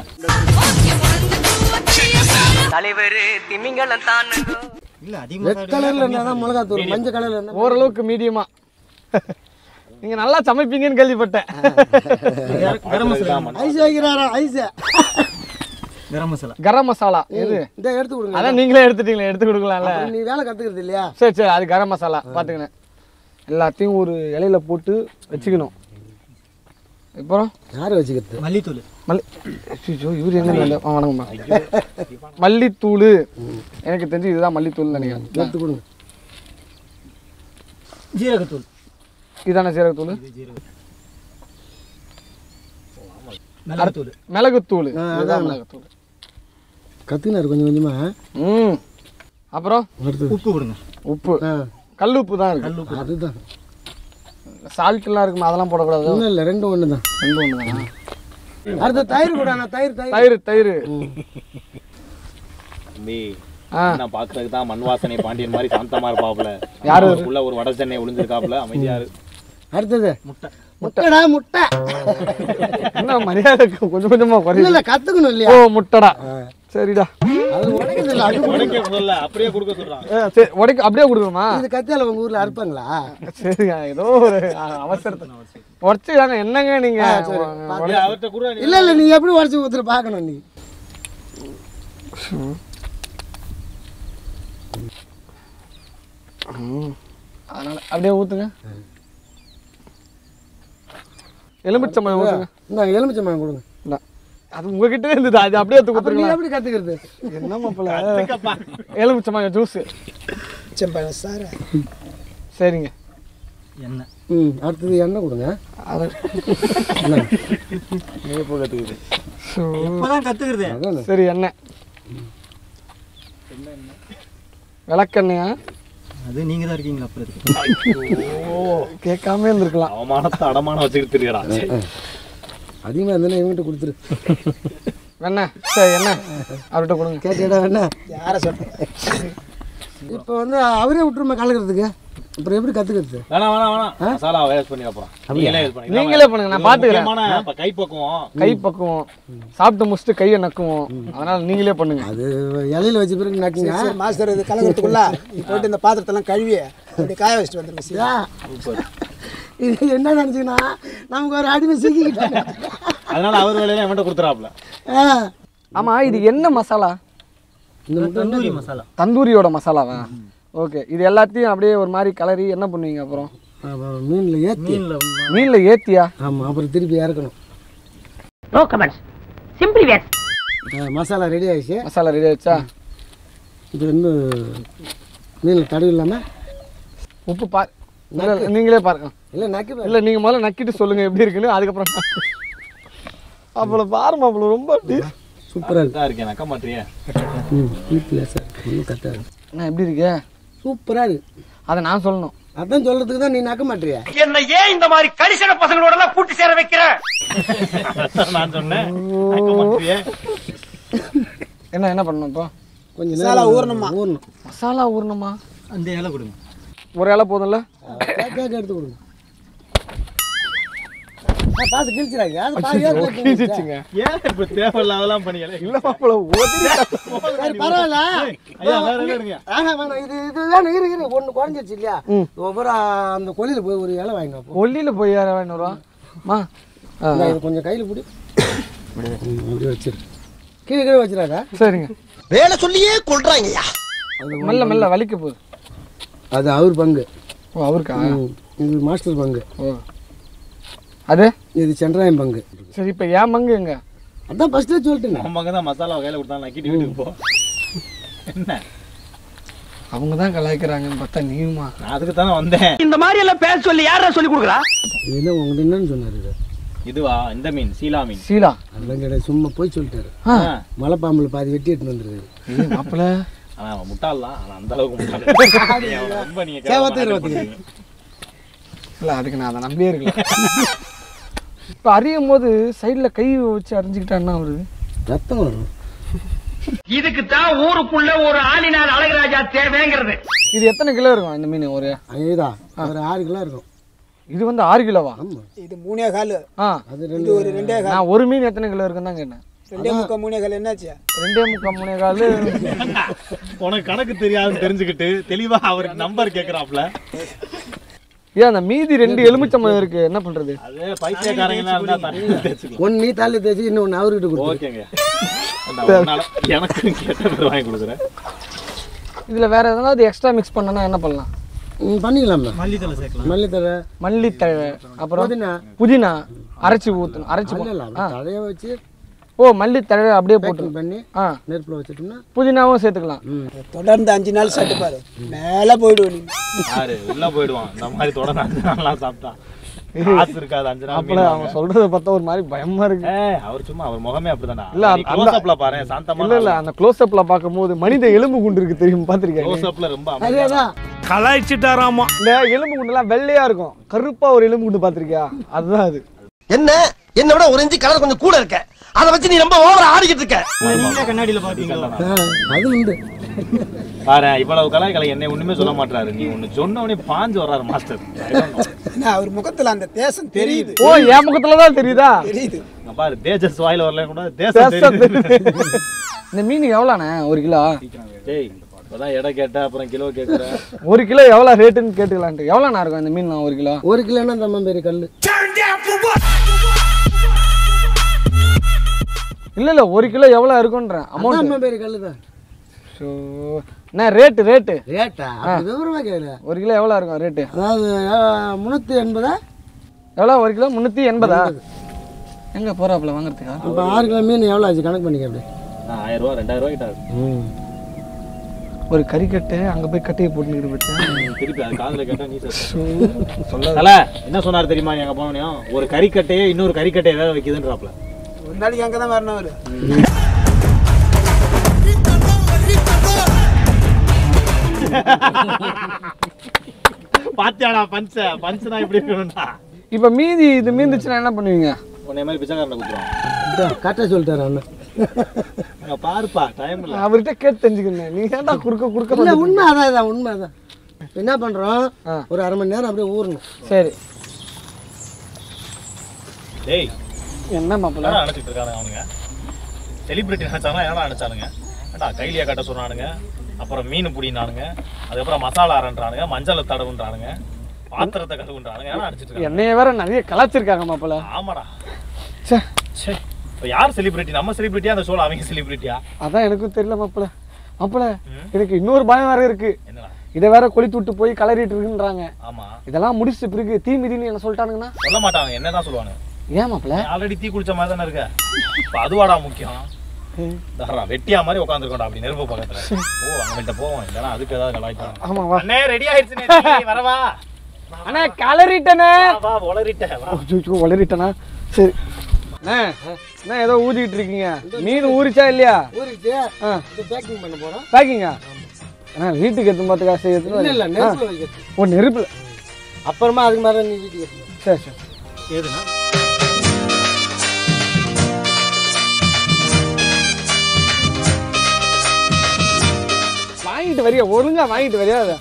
இல்லை அதிகமாக ரெட் கலரில் இருந்தால் தான் மிளகாத்தூள் மஞ்சள் கலரில் இருந்தால் ஓரளவுக்கு மீடியமா நீங்கள் நல்லா சமைப்பீங்கன்னு கேள்விப்பட்டேன் கரம் மசாலா ஐஸ் வைக்கிறாரா ஐஸ் கரம் மசாலா கரம் மசாலா எது இந்த எடுத்து கொடுங்க அதான் நீங்களே எடுத்துட்டீங்களே எடுத்து கொடுக்கலாம்ல அப்புறம் நீ வேலை கற்றுக்கிறது இல்லையா சரி சரி அது கரம் மசாலா பார்த்துக்கினேன் எல்லாத்தையும் ஒரு இலையில போட்டு வச்சுக்கணும் அப்புறம் யார் வச்சுக்கிறது மல்லித்தூள் மல்லி ஐயோ இவர் எங்க வந்த ஆ வணக்கம்மா மல்லித்தூள் எனக்கு தெரிஞ்சு இதுதான் மல்லித்தூள்னு நினைக்கிறேன் எடுத்து கொடுங்க ஜீரகத்தூள் இதானே சீரகத்தூள் மிளகாத்தூள் மிளகுத்தூள் ஆ, இதுதான் மிளகுத்தூள் கற்றுக்கினாரு கொஞ்சம் கொஞ்சமாக ம் அப்புறம் அடுத்தது உப்பு கொடுங்க உப்பு ஆ கல் உப்பு தான் இருக்கு அதுதான் சால்ட்லாம் இருக்குமா அதெல்லாம் போடக்கூடாது ஒன்றும் இல்லை ரெண்டும் ஒன்று தான் ரெண்டு ஒன்று தானா அடுத்து தயிர் கூட நான் தயிர் தயிர் தயிர் தயிர் தம்பி ஆ நான் பாக்குறதுக்கு தான் மண் வாசனை பாண்டியன் மாதிரி சாந்தமா இருப்பாப்ல யாரு? உள்ள ஒரு வட சென்னை ஒளிஞ்சிருக்காப்ல அமைதியா இரு அடுத்தது முட்டை முட்டைடா முட்டை என்ன மரியாதை கொஞ்சம் கொஞ்சமா இல்லை குறையுது இல்லை கற்றுக்கணும் ஓ இல்லையா முட்டடா சரிடா அது உடைக்கிறது இல்லை அது உடைக்க முதல்ல அப்படியே கொடுக்க சொல்றாங்க ஏ, சரி உடைக்க அப்படியே கொடுக்கணுமா இது கத்தியால உங்கள் ஊரில் அறுப்பாங்களா சரிங்க ஏதோ ஒரு அ- அவசரத்தை உடச்சிதாங்க என்னங்க நீங்க உடச்சு- அவர்கிட்ட கூட இல்லை இல்லை நீ எப்படி உடச்சி ஊற்றுட்டு பார்க்கணும் நீ அதனால அப்படியே ஊத்துங்க எலுமிச்சம்பழம் ஊத்துங்க இந்த எலுமிச்சம்பழம் கொடுங்க இந்தா. அது உங்ககிட்ட இருந்தது அது அப்படியே எடுத்து அப்புறம் நீ கொடுத்துருங்க எப்படி கற்றுக்கிறது என்ன மாப்பிள்ள எலுமிச்சம்பழம் ஜூஸ் செம்பழம் சார் சரிங்க எண்ணெய் ம் அடுத்தது எண்ணெய் கொடுங்க அது இப்போதான் கற்றுக்குறது அதான் சரி எண்ணெய் விளக்கெண்ணெயா அது நீங்கள் தான் இருக்கீங்களா அப்புறம் இருக்கு கேட்காம இருந்திருக்கலாம் அவமானத்தை அடமான வச்சுக்கிட்டு தெரியுறா அதிகமாக இருந்தாலும் இவங்கிட்ட கொடுத்துரு வெண்ணெய் சரி எண்ணெய் அவர்கிட்ட கொடுங்க கேட்டேடா என்ன யாரை சொல்கிறேன் இப்போ வந்து அவரே விட்டுருமா கலக்கிறதுக்கு அப்புறம் எப்படி கற்றுக்கிறது வேணாம் வேணாம் வேணாம் மசாலா வேஸ்ட் பண்ணி அப்புறம் நீங்களே யூஸ் பண்ணி நீங்களே பண்ணுங்க நான் பாத்துக்கிறேன் முக்கியமான இப்ப கை பக்குவம் கை பக்குவோம் சாப்பிட்டு முடிச்சுட்டு கையை நக்குவோம் அதனால நீங்களே பண்ணுங்க அது இலையில வச்ச பிறகு நக்குங்க மாஸ்டர் இது கலக்கிறதுக்குள்ள இப்போ போயிட்டு இந்த பாத்திரத்தெல்லாம் கழுவி அப்படி காய வச்சுட்டு வந்துருங்க ஐயா, இது என்ன நினச்சிங்கன்னா நமக்கு ஒரு அடிமை சிக்கிக்கிட்டாங்க அதனால அவர் வேலையில என்கிட்ட கொடுத்துறாப்ல ஆ, ஆமா இது என்ன மசாலா இந்த முட்டை தந்தூரி மசாலா தந்தூரியோட மசாலாவா ஓகே இது எல்லாத்தையும் அப்படியே ஒரு மாதிரி கலரி என்ன பண்ணுவீங்க அப்புறம் அப்புறம் மீனில் ஏற்றி மீனில் மீன்ல ஏத்தியா ஆமாம் அப்புறம் திருப்பி இறக்கணும் நோ கமெண்ட்ஸ் சிம்பிளி வேஸ் ஆ, மசாலா ரெடி ஆயிடுச்சு மசாலா ரெடி ஆயிடுச்சா இது வந்து மீனில் தடவி இல்லாமல் உப்பு பா இல்ல, இல்ல, நீங்களே பாருங்க இல்லை நக்கி பாரு. இல்ல நீங்க முதல்ல நக்கிட்டு சொல்லுங்க எப்படி இருக்குன்னு அதுக்கப்புறம் அவ்வளோ பாருமா அவ்வளோ ரொம்ப அப்படி சூப்பராக இருக்கு தான் இருக்கேன் நக்க மாட்டியே ம் வீட்டில் சார் ஒன்றும் கரெக்டாக இருக்கு என்ன எப்படி இருக்கு சூப்பராக இருக்கு அதை நான் சொல்லணும் அதான் சொல்கிறதுக்கு தான் நீ நக்க மாட்டியா என்ன ஏன் இந்த மாதிரி கரிசன பசங்களோட எல்லாம் கூட்டி சேர வைக்கிற நான் சொன்னேன் நக்க மாட்டியே என்ன என்ன பண்ணணும் இப்போ கொஞ்சம் மசாலா நேரம் ஊறணுமா? ஊறணும் மசாலா ஊறணுமா அந்த இலை கொடுங்க ஒரு இலை போதும்ல கேக்க எடுத்து கொடுங்க ஆ, பார்த்து கிழிச்சிடாங்க அது பாதி ஏன் கேக்கு கிழிச்சிட்டா? கிழிச்சிச்சுங்க ஏன் இப்ப தேவையில்லாதெல்லாம் பண்ணீங்களே இல்ல மாப்பிள ஓதி சரி பரவாயில்ல ஐயா வேற என்ன எடுங்க ஆஹா வேணாம் இது இது வேணும் இரு இரு ஒன்று குறைஞ்சிருச்சு இல்லையா ஒவ்வொரு அந்த கொல்லியில் போய் ஒரு இலை வாங்கினோம் ஒல்லியில போய் யார வேணும் மா இது கொஞ்சம் கையில் பிடி அப்படி வச்சிரு கீழே கீழே வச்சிடாத சரிங்க வேலை சொல்லியே கொள்றாங்கய்யா மெல்ல மெல்ல வலிக்க போகுது அது அவர் பங்கு ஓ அவருக்கா ம். இது மாஸ்டர் பங்கு ஓ அது இது சென்ட்ராயன் பங்கு சரி இப்போ ஏன் பங்கு எங்க அதான் ஃபர்ஸ்டே சொல்லிட்டேன் நம்ம அங்கே தான் மசாலா கையில் கொடுத்தா நக்கிட்டு வீட்டுக்கு போ என்ன அவங்க தான் கலாய்க்கிறாங்கன்னு பார்த்தா நீயுமா நான் அதுக்கு தானே வந்தேன் இந்த மாதிரி எல்லாம் பேச சொல்லி யாரா சொல்லி கொடுக்குறா இது என்ன உங்கள்கிட்ட என்னன்னு சொன்னார் இது இதுவா இந்த மீன் சீலா மீன் சீலா அதெல்லாம் கிடையாது சும்மா போய் சொல்லிட்டாரு ஆ. மலைப்பாம்பில் பாதி வெட்டி எடுத்துன்னு வந்துருக்காரு ஏய் மாப்பிள்ள ஆனா அவன் முட்டாள் தான் ஆனா அந்த அளவுக்கு முட்டாள் அவனை ரொம்ப நீங்க சரி, கேவலமா ஒத்துக்கிறேன், handle ஒத்துக்கிறேன். பண்றீங்க. இல்லை அதுக்கு நான் அதை நம்பியே இருக்கல இப்போ அறியும் போது சைடில் கை வச்சு அறிஞ்சிக்கிட்டா என்ன வருது ரத்தம் வரும் இதுக்கு தான் ஊருக்குள்ள ஒரு ஆளினார் அழகராஜா தேவைங்கிறது இது எத்தனை கிலோ இருக்கும் இந்த மீன் ஒரு இதா ஒரு ஆறு கிலோ இருக்கும் இது வந்து ஆறு கிலோவா இது மூணே கால் ஆ அது இது ரெண்டு ஒரு ரெண்டே கால் நான் ஒரு மீன் எத்தனை கிலோ இருக்குன்னு தான் கேட்டேன் ரெண்டே முக்கால் மூணே கால் என்னாச்சு ரெண்டே முக்கால் மூணே கால் உனக்கு கணக்கு தெரியாதுன்னு தெரிஞ்சுக்கிட்டு தெளிவா அவருக்கு நம்பர் கேக்குறாப்ல ஏன் அந்த மீதி ரெண்டு எலுமிச்சம்பழம் இருக்கு என்ன பண்றது அதே பைத்தியக்காரங்களா இருந்தா தண்ணி தேய்ச்சிக்கலாம் ஒன்று நீ தாலி தேய்ச்சி இன்னொன்று அவர்கிட்ட கொடுத்து ஓகேங்க அந்த ஒரு நாள் எனக்கு கேட்ட பேர் வாங்கி கொடுக்குறேன் இதுல வேற எதனாவது எக்ஸ்ட்ரா மிக்ஸ் பண்ணனா என்ன பண்ணலாம் ம், பண்ணிக்கலாம்ல மல்லித்தலை சேர்க்கலாம் மல்லித்தழை மல்லித்தழை அப்புறம் புதினா புதினா அரைச்சி ஊற்றணும் அரைச்சி இல்ல போ- இல்ல ஆ. தழைய வச்சு ஓ மல்லித்தழை அப்படியே போட்டு பேக்கிங் பண்ணி ஆ நெருப்பில் வச்சுட்டோம்னா புதினாவும் சேர்த்துக்கலாம் தொடர்ந்து அஞ்சு நாள் சாப்பிட்டு பாரு மேலே போயிடுவோம் நீ யாரு உள்ள போயிடுவான் இந்த மாதிரி தொடர்ந்து அஞ்சு நாள்லாம் சாப்பிட்டா காசு இருக்காது அஞ்சு நாள் அப்பல அவன் சொல்றத பார்த்தா ஒரு மாதிரி பயமா இருக்கு ஏய், அவர் சும்மா அவர் முகமே அப்படிதானா இல்ல, நீ அந்த- close upல பாரு சாந்தமா இல்ல இல்ல அந்த க்ளோஸ் அப்ல பார்க்கும்போது மனித எலும்பு குண்டு இருக்கு தெரியும் பாத்திருக்கேன் க்ளோஸ் அப்ல ரொம்ப அமைதியா அதேதான் கலாய்ச்சிட்டாராமா இந்த எலும்பு குண்டுலாம் வெள்ளையா இருக்கும் கருப்பா ஒரு எலும்பு குண்டு பாத்திருக்கியா அதுதான் அது என்ன என்ன விட ஒரு இன்ச்சு கலர் கொஞ்சம் கூட இருக்க அதை வச்சு நீ ரொம்ப ஓவரா ஆடிக்கிட்டு இருக்க நீங்களே கண்ணாடியில் பார்த்தீங்களா அது உண்டு பாரு இவ்வளவு கலாய் கலை என்ன ஒண்ணுமே சொல்ல மாட்டாரு நீ ஒண்ணு சொன்ன உடனே பாஞ்சு வர்றாரு மாஸ்டர் ஏன்னா அவர் முகத்துல அந்த தேசம் தெரியுது ஓ என் முகத்துல தான் தெரியுதா தெரியுது பாரு தேஜஸ் வாயில வரல கூட தேசம் தேசம் தெரியுது தெரியுது. இந்த மீன் எவ்வளோண்ணே ஒரு கிலோ டேய் இப்பதான் எடை கேட்ட அப்புறம் கிலோ கேக்குற ஒரு கிலோ எவ்வளோ ரேட்டுன்னு கேட்டுக்கலான்ட்டு எவ்வளோண்ணா இருக்கும் இந்த மீன் ஒரு கிலோ ஒரு கிலோன்னா தம்ம பேர் கல் இல்ல இல்ல ஒரு கிலோ எவ்வளோ இருக்குன்றேன் அமௌண்ட் அம்மா பேர் கல் தான் ஸோ என்ன ரேட்டு ரேட்டு ரேட்டா அப்படி விவரமா கேளு ஒரு கிலோ எவ்வளோ இருக்கும் ரேட்டு அதாவது முந்நூற்றி எண்பதா எவ்வளோ ஒரு கிலோ முந்நூற்றி எண்பதா எங்கே போகிறாப்புல வாங்குறதுக்கா இப்போ ஆறு கிலோ மீன் எவ்வளோ ஆச்சு கணக்கு பண்ணிக்க அப்படி ஆயிரம் ரூபா ரெண்டாயிரம் ரூபாய் கிட்ட ஆகுது. ஒரு கறிக்கட்டு அங்கே போய் கட்டையை போட்டுக்கிட்டு போச்சா திருப்பி அது காதுல கேட்டா நீ சொல்ல என்ன சொன்னாரு தெரியுமா நீ அங்க போனோம் ஒரு கறிக்கட்டையே இன்னொரு கறிக்கட்டையை ஏதாவது வைக்குதுன்றாப்ல ஒரு நாளைக்கு அங்கே தான் வரணும் அவரு பாத்தியாடா பஞ்ச பஞ்சனா இப்படி இருக்கணும்டா இப்போ மீதி இது மீந்துச்சுன்னா என்ன பண்ணுவீங்க உன்னை மாதிரி பிச்சைக்காரனை குத்துருவான் கரெக்டாக சொல்லிட்டாரு அண்ணன் அங்க பாருப்பா டைம் இல்ல அவர்கிட்ட கேட்டு தெரிஞ்சுக்கிறேன் நீ ஏன்டா குறுக்க குறுக்க இல்லை வந்து- உண்மை அதான் இதான் உண்மை அதான் இப்ப என்ன பண்ணுறோம் ஆ. ஒரு அரை மணி நேரம் அப்படியே ஊறணும் சரி டேய் என்ன மாப்பிள்ள என்னடா நினைச்சிட்டு இருக்காங்க அவனுங்க செலிபிரிட்டி நினைச்சாங்களா என்னடா நினைச்சானுங்க ஏடா கைலியா கட்ட சொன்னானுங்க அப்புறம் மீன் புடினானுங்க அதுக்கப்புறம் மசாலா அரன்றானுங்க மஞ்சள் தடவுன்றானுங்க பாத்திரத்தை கழுவுன்றானுங்க என்ன நினைச்சிட்டு இருக்காங்க என்னைய வேற நிறைய கலாச்சிருக்காங்க மாப்பிள்ள ஆமாடா சே சே இப்போ யார் செலிபிரிட்டி நம்ம செலிபிரிட்டியா அந்த ஷோல அவங்க செலிபிரிட்டியா அதான் எனக்கும் தெரியல மாப்பிள்ள மாப்பிள்ள எனக்கு இன்னொரு பயம் வேற இருக்கு என்னடா இதை வேற கொளுத்து விட்டு போய் கலரிட்டு இருக்குன்றாங்க ஆமா இதெல்லாம் முடிச்சிட்ட பிறகு தீ மிதின்னு என்ன சொல்லிட்டானுங்கன்னா சொல்ல மாட்டாங்க என்னதான் சொல்லுவாங்க ஏன் மாப்பிள்ள ஆல்ரெடி தீ குளிச்ச மாதிரி தானே இருக்க இப்போ அதுவாடா முக்கியம் தாரா வெட்டியா மாதிரி உட்காந்துருக்கோம்டா அப்படி நெருப்பு பக்கத்துல ஓ அவங்கள்ட்ட போவோம் இல்லைன்னா அதுக்கு ஏதாவது கலாய்க்கலாம் ஆமா வா அண்ணே ரெடி ஆயிடுச்சு வரவா அண்ணா கலரிட்டனே வா உளறிட்ட வா ஐயோ வளரிட்டனா சரி அண்ணே அண்ணா ஏதோ ஊதிக்கிட்டு இருக்கீங்க மீன் ஊறிச்சா இல்லையா ஊறிச்சு ஆ இது பேக்கிங் பண்ண போகிறோம் பேக்கிங்கா அண்ணா வீட்டுக்கு எடுத்து பார்த்து காசு இல்லை இல்லை எடுத்துன்னு நெருப்பில் வைக்கிறது ஓ நெருப்புல அப்புறமா அதுக்கு மேலே நீ வீட்டுக்கு எடுத்துக்கோ. சரி சரி எதுனா வாங்கிட்டு வரியா ஒழுங்கா வாங்கிட்டு வரியா அதை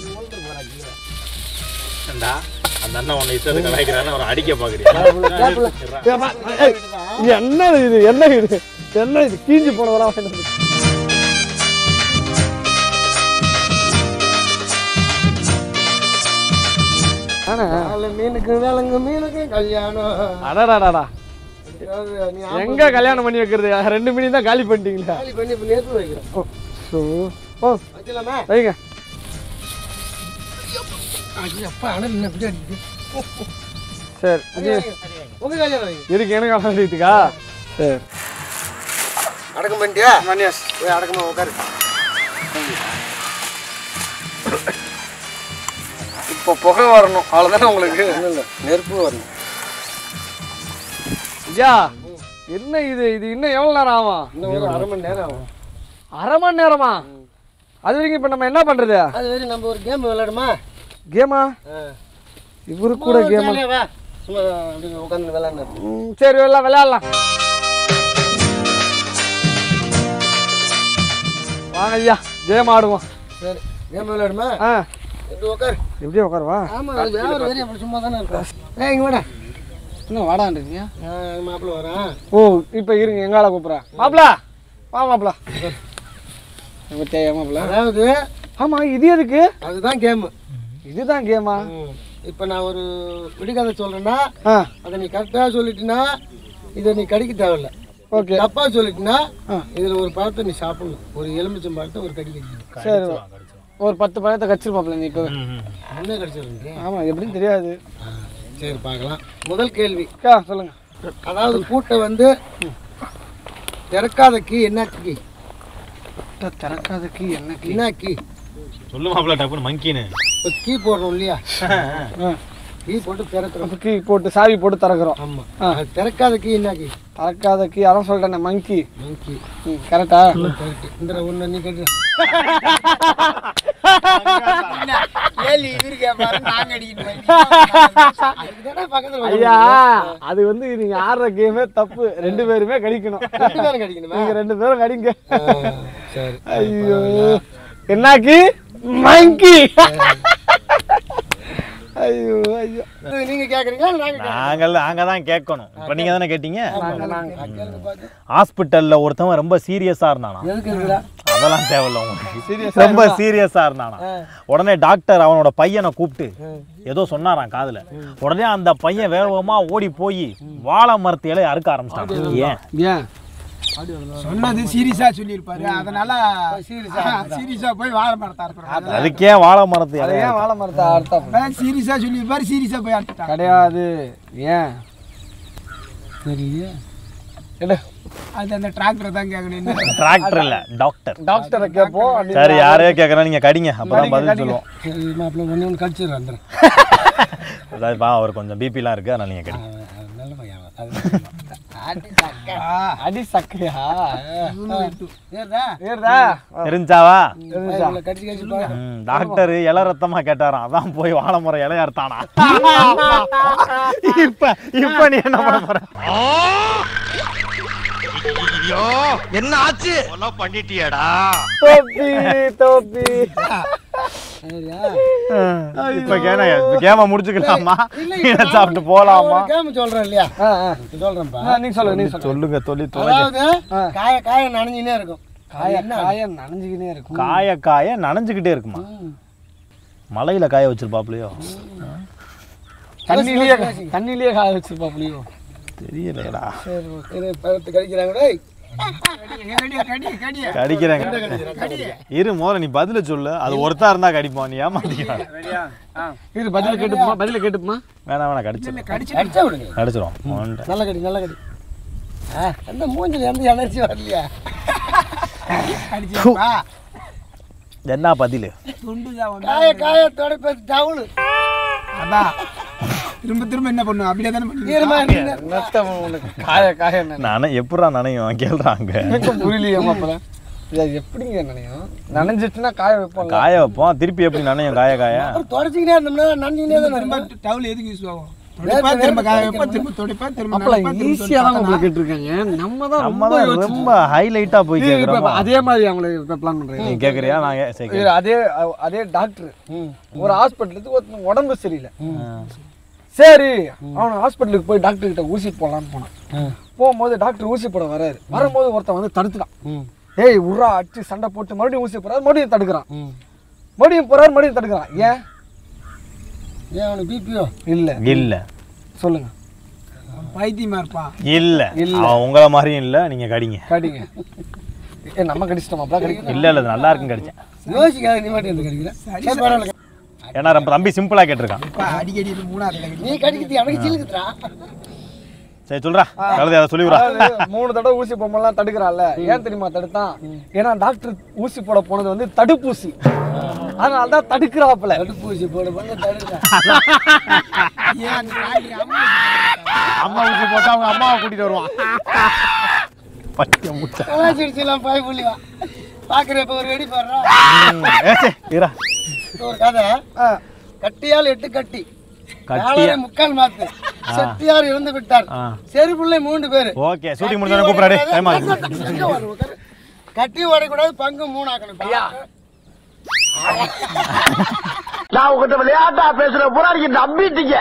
ஏண்டா, அந்த அண்ணன் உன்னை இஷ்டத்துக்கு கலாய்க்கிறான்னு அவரை அடிக்க பாக்குறீங்க ஏப்பா, ஏய், என்ன இது என்ன இது என்ன இது கீஞ்சு போனதெல்லாம் வாங்கிட்டு வந்து. ஆனா நாலு மீனுக்கு விலங்கு மீனுக்கு கல்யாணம் அடடாடாடா எங்க கல்யாணம் பண்ணி வைக்கிறது ரெண்டு மணி தான் காலி பண்ணிட்டீங்களா காலி பண்ணி இப்போ நேற்று வைக்கிறோம் ஓ ஸோ ஓ வைக்கலாமா வைங்க அப்பா அனல் என்ன இப்படி அடிக்குது சரி இது உங்க கல்யாணம் வைங்க இதுக்கு எனக்கு அலங்கரித்துக்கா சரி அடக்கம் பண்ணிட்டியா மணியாஸ் போய் அடக்கமா உட்காரு இப்போ புகை வரணும் அவ்வளோதானே உங்களுக்கு நெருப்பு வரணும் ஐயா என்ன இது இது இன்னும் எவ்வளோ நேரம் ஆகும் இன்னும் ஒரு அரை மணி நேரம் ஆகும் அரை மணி நேரமா அது வரைக்கும் இப்போ நம்ம என்ன பண்ணுறது அது வரையும் நம்ம ஒரு கேம் விளையாடுமா கேமா இவரு கூட கேமா ஜாலியா வா சும்மா அப்படி உட்காந்து விளையாண்டு சரி எல்லாம் விளையாடலாம் வாங்க ஐயா கேம் ஆடுவோம் சரி கேம் விளையாடுமா ஆ இப்படி உட்காரு எப்படி உட்காருவா ஆமா அது வியாபாரம் வரையும் அப்படி சும்மா தானே இருக்கும் ஏய் இங்க வாடா இன்னும் வாடான்றீங்க மாப்பிள்ள வரேன் ஓ இப்போ இருங்க எங்கால கூப்பிட்றேன் மாப்பிள வா மாப்பிள மாப்பிள அதாவது ஆமாம் இது எதுக்கு அதுதான் கேமு இதுதான் கேமா இப்போ நான் ஒரு விடுகதை சொல்றேன்னா ஆ அதை நீ கரெக்டாக சொல்லிட்டினா இதை நீ கடிக்க தேவையில்ல ஓகே தப்பா சொல்லிட்டினா இதுல ஒரு பழத்தை நீ சாப்பிடணும் ஒரு எலுமிச்சம் பழத்தை ஒரு கடி கடிக்கணும் சரி ஒரு பத்து பழத்தை கச்சிருப்பாப்ல நீ இப்போ என்ன கடிச்சிருக்கீங்க ஆமாம் எப்படின்னு தெரியாது சரி பார்க்கலாம் முதல் கேள்வி அக்கா சொல்லுங்க அதாவது பூட்டை வந்து திறக்காத கீ என்ன கீ திறக்காத கீ என்ன கீ என்ன கீ சொல்லு மாப்பிள்ள டப்புன்னு மங்கின்னு இப்போ கீ போடுறோம் இல்லையா கீ போட்டு திறக்கிறோம் கீ போட்டு சாவி போட்டு திறக்கிறோம் ஆமா அது திறக்காத கீ என்ன கீ திறக்காத கீ அதான் சொல்லிட்டேன் மங்கி மங்கி ம் கரெக்டா கரெக்ட் இந்த ஒன்று நீ கட்டு ஐயா அது வந்து நீங்க ஆடுற கேமே தப்பு ரெண்டு பேருமே கடிக்கணும் ரெண்டு பேரும் கடிக்கணுமா? நீங்க ரெண்டு பேரும் கடிங்க சரி ஐயோ என்னாக்கி மங்கி ஐயோ ஐயோ இது நீங்க கேக்குறீங்களா இல்ல நாங்க கேக்குறோமா? நாங்கள் நாங்கள் தான் கேட்கணும் இப்போ நீங்கள் தானே கேட்டீங்க நாங்க நாங்க கேளுங்க பாத்து. ஹாஸ்பிட்டலில் ஒருத்தவன் ரொம்ப சீரியஸாக இருந்தானா எதுக்கு இருக்குடா அதெல்லாம் தேவையில்ல உங்களுக்கு ரொம்ப சீரியஸாக இருந்தானா உடனே டாக்டர் அவனோட பையனை கூப்பிட்டு ஏதோ சொன்னாராம் காதுல உடனே அந்த பையன் வேகமா ஓடி போய் வாழை மரத்து இலையை அறுக்க ஆரம்பிச்சிட்டான் ஏன் ஏன் சொன்னது சீரியஸா சொல்லியிருப்பாரு அதனால சீரியஸா போய் வாழை மரத்தை அறுக்கிறோம் அதுக்கே வாழை மரத்து அது இலையை ஏன் வாழை மரத்தை அர்த்தம் சீரியஸா சொல்லியிருப்பாரு சீரியஸா போய் அறுத்துட்டாங்க கிடையாது ஏன் தெரியல எடு அது அந்த டிராக்டரை தான் கேட்கணும் டிராக்டர் இல்ல டாக்டர் டாக்டரை கேட்போம் அப்படி சரி யாரையோ கேட்குறா நீங்க கடிங்க அப்பதான் பதில் சொல்லுவோம் சரி மாப்பிள்ள ஒன்று ஒன்று கடிச்சிடுறேன் வந்துடுறேன் அதாவது பா அவர் கொஞ்சம் பிபிலாம் இருக்கு அதனால நீங்க கடிங்க நல்ல பையன் அவன். அது அடி சக்கையா ஏறுதா? ஏறுதா தெரிஞ்சாவா இவங்களை கடிச்சு கடிச்சு பாரு. ம், டாக்டர் இலை ரத்தமா கேட்டாராம் அதான் போய் வாழை மரம் இலைய அறுத்தானா இப்ப இப்ப நீ என்ன பண்ண போற என்ன ஆச்சு பண்ணிட்டியாடா தோப்பி தோப்பி இப்ப கேன கேம முடிச்சுக்கலாமா இல்ல, மீனை இப்ப சாப்பிட்டு நான் போலாமா ஒரு game சொல்றேன் இல்லையா ஆ ஆ சொல்றேன்ப்பா ஆ, நீங்க சொல்லுங்க நீங்க சொல்லுங்க சொல்லுங்க சொல்லி தொலைங்க அதாவது காய காய நனைஞ்சினே இருக்கும் காய காய நனைஞ்சுக்கினே இருக்கும் காய காய நனைஞ்சுக்கிட்டே இருக்குமா மலையில காய வச்சிருப்பாப்லையோ தண்ணியிலேயே தண்ணியிலேயே காய வச்சிருப்பாப்லையோ தெரியலடா சரி ஓகே இது பழத்து கடிக்கிறாங்க டேய். கடிக்கிறேங்க இரு முதல்ல நீ பதில சொல்லு அது ஒருத்தா இருந்தா கடிப்பான் நீ ஏமாத்திக்க இது பதில கேட்டுப்போமா பதில கேட்டுப்போமா வேணாம் வேணாம் கடிச்சிடும் கடிச்சா விடுங்க கடிச்சிடும் உன்கிட்ட. நல்ல கடி நல்ல கடி ஆ, அந்த மூஞ்சில எந்த எனர்ஜி வரலையா என்ன பதில் காய காய துடைப்பது டவுலு அதான் திரும்ப திரும்ப என்ன பண்ணும் அப்படியே தானே பண்ணுவீங்க? ஈரமா இருக்கு நத்தம் உனக்கு காய காய நனை நானே எப்படா நனையும் கேள்றாங்க எனக்கும் புரியலையே மாப்பிள்ள இது எப்படிங்க நனையும் நனைஞ்சிட்டுனா காய வைப்போம்ல காய வைப்போம் திருப்பி எப்படி நனையும் காய காய அப்புறம் தொடச்சிக்கிட்டே இருந்தோம்னா நன்றினே தான் திரும்ப இருக்கும் டவுல் எதுக்கு யூஸ் ஆகும் துடைப்பா திரும்ப காய வைப்பா திரும்ப துடைப்பா திரும்ப அப்பல நனைப்பா, திரும்ப ஈஸியா தான் துடைப்பா. உங்களை கேட்டிருக்காங்க நம்ம தான் நம்ம ரொம்ப தான் யோசிச்சு- ரொம்ப ஹைலைட்டா போய் இது இப்ப கேக்குறோம் அதே மாதிரி அவங்களை இப்ப பிளான் பண்றீங்க நீ கேக்குறியா நான் கே- சரி, இது அதே அதே டாக்டர் ஒரு ஹாஸ்பிட்டலுக்கு ஒருத்தன் உடம்பு சரியில்லை சரி அவன் ஹாஸ்பிட்டலுக்கு போய் டாக்டர் கிட்ட ஊசி போடலான்னு போனான் போகும்போது டாக்டர் ஊசி போட வராரு வரும்போது ஒருத்தன் வந்து தடுத்துட்டான் ஏய் உர்ரா அடிச்சு சண்டை போட்டு மறுபடியும் ஊசி போறாரு மறுபடியும் தடுக்கிறான் மறுபடியும் போறாரு மறுபடியும் தடுக்கிறான் ஏன் ஏன் அவனுக்கு பிபிஓ இல்ல இல்ல சொல்லுங்க பைத்தியமா இருப்பா இல்ல அவன் உங்கள மாதிரியும் இல்ல நீங்க கடிங்க கடிங்க ஏ நம்ம கடிச்சிட்டோமாப்ல கடிக்க இல்ல இல்ல இது நல்லா இருக்குன்னு கடிச்சேன் யோசிக்காத நீ மட்டும் எந்த கிடைக்கிற சரி பரவாயில்ல ஏன்னா ரொம்ப தம்பி சிம்பிளா கேட்டிருக்கான் இப்ப அடிக்கடி இது மூணாவது கிடைக்குது நீ கடிக்கிறது எனக்கு சிலுக்குதுடா சரி சொல்றா கழுதை அதை சொல்லிவிடா அதாவது மூணு தடவை ஊசி போகும்போதெல்லாம் தடுக்கிறான்ல ஏன் தெரியுமா தடுத்தான் ஏன்னா டாக்டர் ஊசி போட போனது வந்து தடுப்பூசி அதனால தான் தடுக்கிறாப்புல தடுப்பூசி போட பண்ண தடுக்கிறா ஏன் அந்த டாக்டர் அம்மா அம்மா ஊசி போட்டா அவங்க அம்மாவை கூட்டிட்டு வருவான் பட்டிய முட்டை கலாச்சிடுச்சுலாம் பாய் புள்ளிவா பாக்குறப்ப ஒரு வெடி போடுறா இரா ஒரு கதை கட்டியால் எட்டு கட்டி கட்டியா- காலரை முக்கால் மாத்து செட்டியார் இறந்து விட்டார் ஆ. செருப்புள்ளை மூன்று பேரு ஓகே ஷூட்டிங் முடிஞ்சோடனே கூப்பிடாடே டைம் ஆகுது எங்க வரும், உட்காரு. கட்டி ஓடக்கூடாது பங்கு மூணு ஆக்கணும் ஐயா நான் உங்ககிட்ட விளையாட்டா பேசுற பூரா நீங்க நம்பிட்டீங்க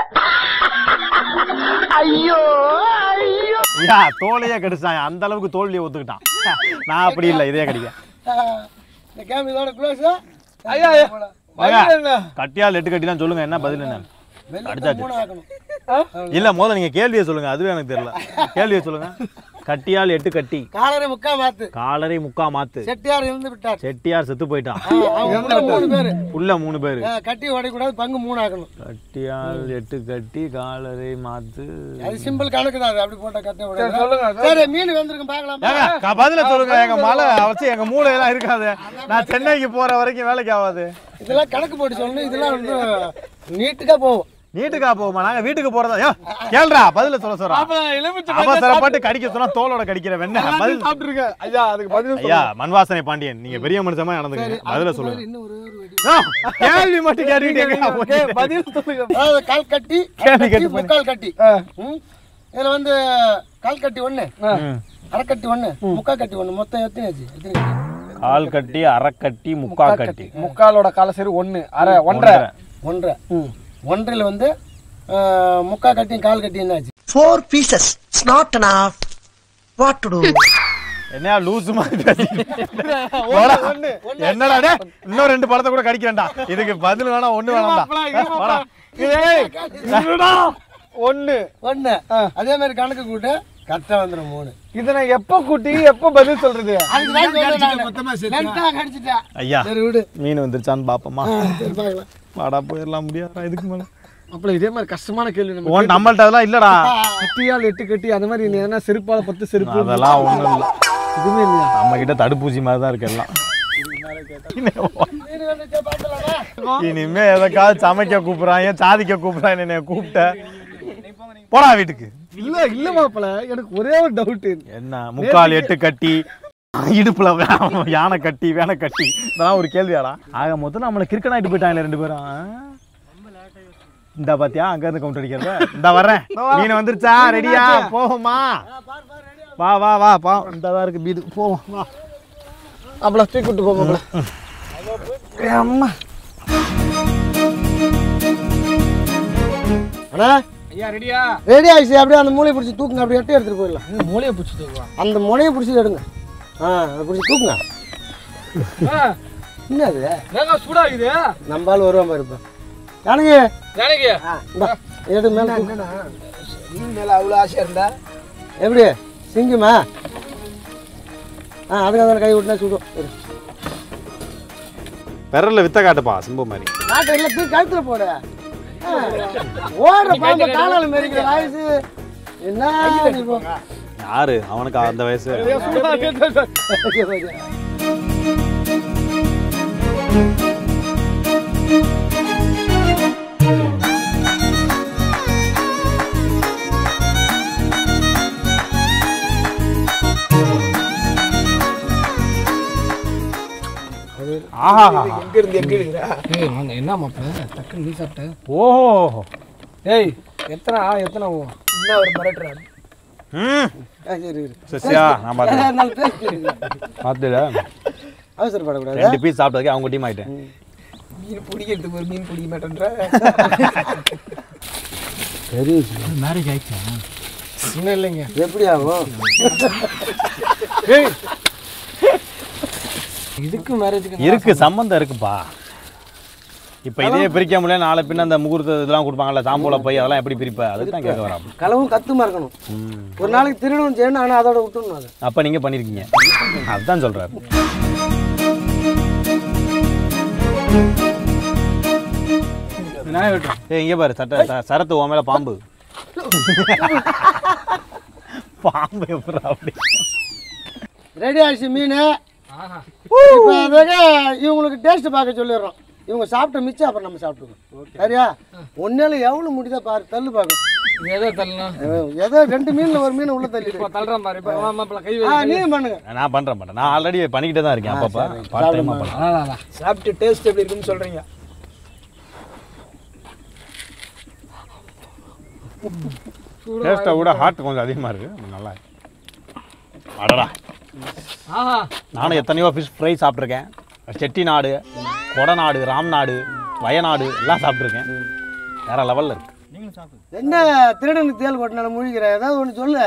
ஐயோ ஐயோ ஐயா தோலையே கடிச்சான் அந்த அளவுக்கு தோல்வியை ஒத்துக்கிட்டான் நான் அப்படி இல்லை இதே கடிக்க இந்த கேம் இதோட க்ளோஸ் ஐயா ஐயா பதில் என்ன? கட்டியால் எட்டு கட்டிலாம் சொல்லுங்க என்ன பதில் என்ன அடிச்சாச்சு மூணு ஆக்கணும் இல்ல முதல்ல நீங்க கேள்வியை சொல்லுங்க அதுவே எனக்கு தெரியல கேள்வியை சொல்லுங்க கட்டியால் எட்டு கட்டி காலரை முக்கா மாத்து காலரை முக்கா மாத்து செட்டியார் இறந்து விட்டார் செட்டியார் செத்து போயிட்டான் அவங்க உள்ள மூணு பேரு உள்ள மூணு பேரு ஆ, கட்டி ஓடக்கூடாது பங்கு மூணு ஆக்கணும் கட்டியால் எட்டு கட்டி காலரை மாத்து அது சிம்பிள் கணக்கு தான் அது அப்படி போட்ட கட்ட சரி, சொல்லுங்க, விட சரி மீன் வந்திருக்கும் பார்க்கலாம் ஏங்க, க- பதில சொல்லுங்க எங்க மலை வச்சு எங்க மூளையெல்லாம் இருக்காது நான் சென்னைக்கு போற வரைக்கும் வேலைக்கு ஆகாது இதெல்லாம் கணக்கு போட்டு சொல்லணும் இதெல்லாம் வந்து நீட்டுக்கா போகும் வீட்டுக்கா போகுமா நாங்க வீட்டுக்கு போறதா ஏ, கேளுடா பதில சொல்ல சொல்றா எலுமிச்சை அவசரப்பட்டு கடிக்க சொன்னா தோலோட கடிக்கிற வெண்ண பதில் சாப்பிட்டுருங்க ஐயா அதுக்கு பதில் ஐயா மண்வாசனை பாண்டியன் நீங்க பெரிய மனுஷமா நடந்துங்க பதில சொல்லுங்க இன்னும் ஒரு ஒரு வெடி ஆ, கேள்வி மட்டும் கேட்டுக்கிட்டு எங்கேயா போறீங்க? பதில் சொல்லுங்க அதாவது கால் கட்டி கேள்வி கட்டி, கேட்டு போய். முக்கால் கட்டி ஆ. ம். இதுல வந்து கால் கட்டி ஒண்ணு ம். அரைக்கட்டி ஒண்ணு முக்கால் கட்டி ஒண்ணு மொத்தம் எத்தனை ஆச்சு எத்தனை கட்டி கால் கட்டி அரைக்கட்டி முக்கா கட்டி முக்காலோட கால சரி ஒண்ணு அரை ஒன்றரை ஒன்றரை ஒன்றில் வந்து ஆ, முக்கா கட்டியும் கால் கட்டி என்ன ஆச்சு four pieces it's not enough what to do என்னையா லூசு மாதிரி பேசிக்கிட்டு போடா. என்னடா டே இன்னும் ரெண்டு படத்தை கூட கடிக்கிறேன்டா இதுக்கு பதில் வேணாம் ஒண்ணு வேணாம்டா போடா. ஒண்ணு ஒண்ணு அதே மாதிரி கணக்கு கூட்டு கரெக்டா வந்துடும் மூணு இதை நான் எப்ப கூட்டி எப்ப பதில் சொல்றது அதுக்குதான் சொல்றேன் நானு. மொத்தமா சேர்த்து. லென்த்தா கடிச்சிட்டா ஐயா சரி விடு மீன் வந்துருச்சான்னு பாப்போமா சரி பார்க்கலாம் வாடா போயிடலாம் முடியாதா இதுக்கு மேல அப்பல இதே மாதிரி கஷ்டமான கேள்வி நம்ம ஓ நம்மள்ட்ட அதெல்லாம் இல்லடா கட்டியால் எட்டு கட்டி அந்த மாதிரி நீ எதனா செருப்பால பத்து செருப்பு அதெல்லாம் ஒண்ணும் இல்ல எதுவுமே இல்லையா நம்ம கிட்ட தடுப்பூசி மாதிரி தான் இருக்கு எல்லாம் மீன் வந்துச்சா பார்த்தலாமா இனிமே எதற்காவது சமைக்க கூப்பிடுறாங்க சாதிக்க கூப்பிடுறாங்க என்னைய கூப்பிட்ட போடா வீட்டுக்கு இல்ல இல்ல மாப்பிள எனக்கு ஒரே ஒரு டவுட் என்ன முக்கால் எட்டு கட்டி இடுப்புல வே- யானை கட்டி வேனை கட்டி இதெல்லாம் ஒரு கேள்வியாடா ஆக மொத்தம் நம்மளை கிரிக்கெட் ஆகிட்டு போயிட்டாங்களே ரெண்டு பேரும் ஆ? இந்த பாத்தியா அங்க இருந்து கவுண்ட் அடிக்கிறத இந்த வர்றேன் மீன் வந்துருச்சா ரெடியா போவோமா வா வா வா பா இந்த தான் இருக்கு வீடு போவோம் வா அப்பல தூக்கி விட்டு போ மாப்பிள அம்மா அண்ணா ஐயா ரெடியா ரெடி ஆயிடுச்சு அப்படியே அந்த மூளையை பிடிச்சி தூக்குங்க அப்படியே எட்டு எடுத்துட்டு போயிடலாம் மூளையை பிடிச்சி தூக்குவா அந்த முனையை பிடிச்சி எடுங்க ஆ அதை பிடிச்சி தூக்குங்க என்ன அது ஏங்க சூடாகுது நம்பால் வருவான் பாருப்பா ஜானகி ஜானகி இந்தா, எடு மேல தூக்கு. மீன் மேல அவ்வளவு ஆசையா இருந்தா எப்படி சிங்குமா ஆ அதுக்கு அதில் கை விட்டுனா சுடும் இரு. விரல்ல வித்த காட்டுப்பா சிம்பு மாதிரி நாட்டை இல்லை தூக்கி கழுத்துல போடு ஆ, ஓடுற பாம்பை காலால மெரிக்கிற வயசு என்ன நீ போ. யாரு அவனுக்கு அந்த வயசு ஆஹா எங்க இருந்து எங்க இருக்கிறா ஏய் நாங்க என்ன மாப்பிள டக்குன்னு நீ சாப்பிட்ட ஓஹோ ஏய் எத்தனை ஆ எத்தனை ஓ என்ன ஒரு மிரட்டுறாரு ம் ஆ, சரி இரு. சசியா நான் பார்த்தேன் நாலு பேர் கேளுங்க. பார்த்துல அவசரப்படக்கூடாது ரெண்டு பீஸ் சாப்பிட்டதுக்கு அவங்க டீம் ஆயிட்டேன் மீன் பிடிக்கிறதுக்கு ஒரு மீன் பிடிக்க மாட்டேன்ற சரி மேரேஜ் ஆயிடுச்சா இன்னும் இல்லைங்க எப்படி ஆகும் ஏய் இதுக்கு மேரேஜுக்கு இருக்கு சம்பந்தம் இருக்குப்பா இப்போ இதே பிரிக்க முடியல நாளை பின்ன அந்த முகூர்த்த இதெல்லாம் கொடுப்பாங்கல்ல தாம்பூல போய் அதெல்லாம் எப்படி பிரிப்ப அதுக்கு தான் கேட்க வரான் களவும் கத்துமா இருக்கணும் ஒரு நாளைக்கு திருடணும் செய்யணும் ஆனால் அதோட விட்டுணும் அதை அப்போ நீங்கள் பண்ணியிருக்கீங்க அதுதான் சொல்கிறாரு நான் விட்டேன் ஏய் இங்கே பாரு சட்ட ச- சரத்து உன் மேலே பாம்பு பாம்பு எப்படா அப்படி ரெடி ஆயிடுச்சு மீன் இப்போ அதுக்கு இவங்களுக்கு டேஸ்ட் பார்க்க சொல்லிடுறோம் இவங்க சாப்பிட்ட மிச்சம் அப்புறம் நம்ம சாப்பிட்டுக்கோம் சரியா ஒன்னேல எவ்வளோ முடியுதா பாரு தள்ளு பார்க்கும் எதை தள்ளணும் ஏதோ ரெண்டு மீன்ல ஒரு மீன் உள்ள தள்ளிடு இப்போ தள்ளுறேன் பாரு இப்போ மாப்பிள்ள கை ஆ வை நீ பண்ணுங்க நான் பண்ணுறேன் பண்ணுறேன் நான் ஆல்ரெடி பண்ணிக்கிட்டே தான் இருக்கேன் அப்பப்போ பார்ட் டைமாக பண்ணேன் சாப்பிட்டு டேஸ்ட் எப்படி இருக்குன்னு சொல்கிறீங்க டேஸ்ட்டை விட ஹார்ட் கொஞ்சம் அதிகமாக இருக்குது நல்லா இருக்கு. அடடா ஆஹா நானும் எத்தனையோ ஃபிஷ் ஃப்ரை சாப்பிட்ருக்கேன் செட்டிநாடு கொடநாடு ராம்நாடு வயநாடு எல்லாம் சாப்பிட்ருக்கேன் வேற லெவலில் இருக்கு என்ன திருடனுக்கு தேல் கொட்டினால முழிக்கிற ஏதாவது ஒன்று சொல்லு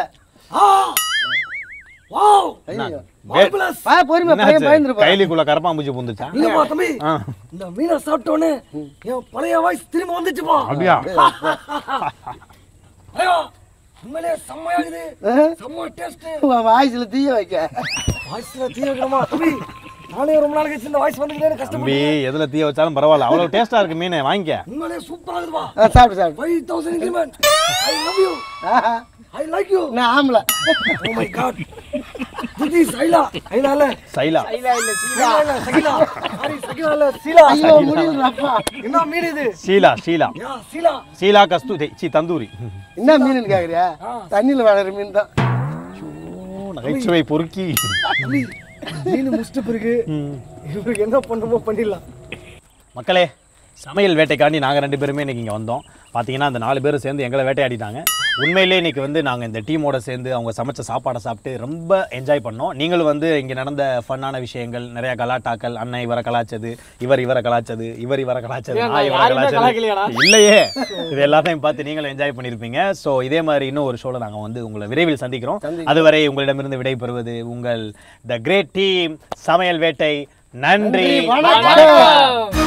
ஐயோ பா பொறுமை பையன் பயந்துருப்பா கைலிக்குள்ள கரப்பாம்பூச்சி பூந்துச்சா இல்லப்பா தம்பி ஆ. இந்த மீனை சாப்பிட்டோன்னே என் பழைய வாய்ஸ் திரும்ப வந்துச்சுப்பா அப்படியா ஐயோ உண்மையிலே செம்மையாகுது செம்ம டேஸ்ட் வாய்ஸ்ல தீய வைக்க வாய்ஸ்ல தீ வைக்கணுமா தம்பி நானே ரொம்ப நாள் கழிச்சு இந்த வாய்ஸ் வந்துக்கிட்டே தம்பி கஷ்டப்பட்டு எதுல தீய வச்சாலும் பரவாயில்ல அவ்வளோ டேஸ்டா இருக்கு மீன் வாங்கிக்க உண்மையிலே சூப்பரா இருக்குதுப்பா ஆ, சாப்பிடு சாப்பிடு five thousand increment I love you ஆஹா. ஐ லைக் யூ நான் ஆம்பளை oh my god this is ஐலா ஐலா இல்ல சைலா ஐலா இல்ல சீலா இல்ல சகிலா சாரி சகிலா இல்ல சீலா ஐயோ முடியலப்பா என்ன மீன் இது ஷீலா ஷீலா யா சீலா ஷீலா கஸ்தூரி சி தந்தூரி என்ன மீன் கேக்குறியா தண்ணியில வளர மீன் தான் நகைச்சுவை பொறுக்கி தம்பி மீன் முடிச்சிட்ட பிறகு இவருக்கு என்ன பண்ணுமோ பண்ணிடலாம் மக்களே சமையல் வேட்டைக்காண்டி நாங்கள் ரெண்டு பேருமே இன்றைக்கி இங்கே வந்தோம் பார்த்தீங்கன்னா அந்த நாலு பேரும் சேர்ந்து எங்களை வேட்டையாடிட்டாங்க உண்மையிலே இன்றைக்கி வந்து நாங்கள் இந்த டீமோட சேர்ந்து அவங்க சமைச்ச சாப்பாடை சாப்பிட்டு ரொம்ப என்ஜாய் பண்ணோம் நீங்களும் வந்து இங்கே நடந்த ஃபன்னான விஷயங்கள் நிறைய கலாட்டாக்கள் அண்ணன் இவரை கலாச்சது இவர் இவரை கலாச்சது இவர் இவரை கலாச்சது ஏன் நான் இவரை யாருமே கலாச்சது கலாய்க்கலையாடா? இல்லையே இது எல்லாத்தையும் பார்த்து நீங்களும் என்ஜாய் பண்ணியிருப்பீங்க ஸோ இதே மாதிரி இன்னும் ஒரு ஷோவில் நாங்கள் வந்து உங்களை விரைவில் சந்திக்கிறோம் அதுவரை உங்களிடமிருந்து விடைபெறுவது உங்கள் த கிரேட் டீம் சமையல் வேட்டை நன்றி வணக்கம்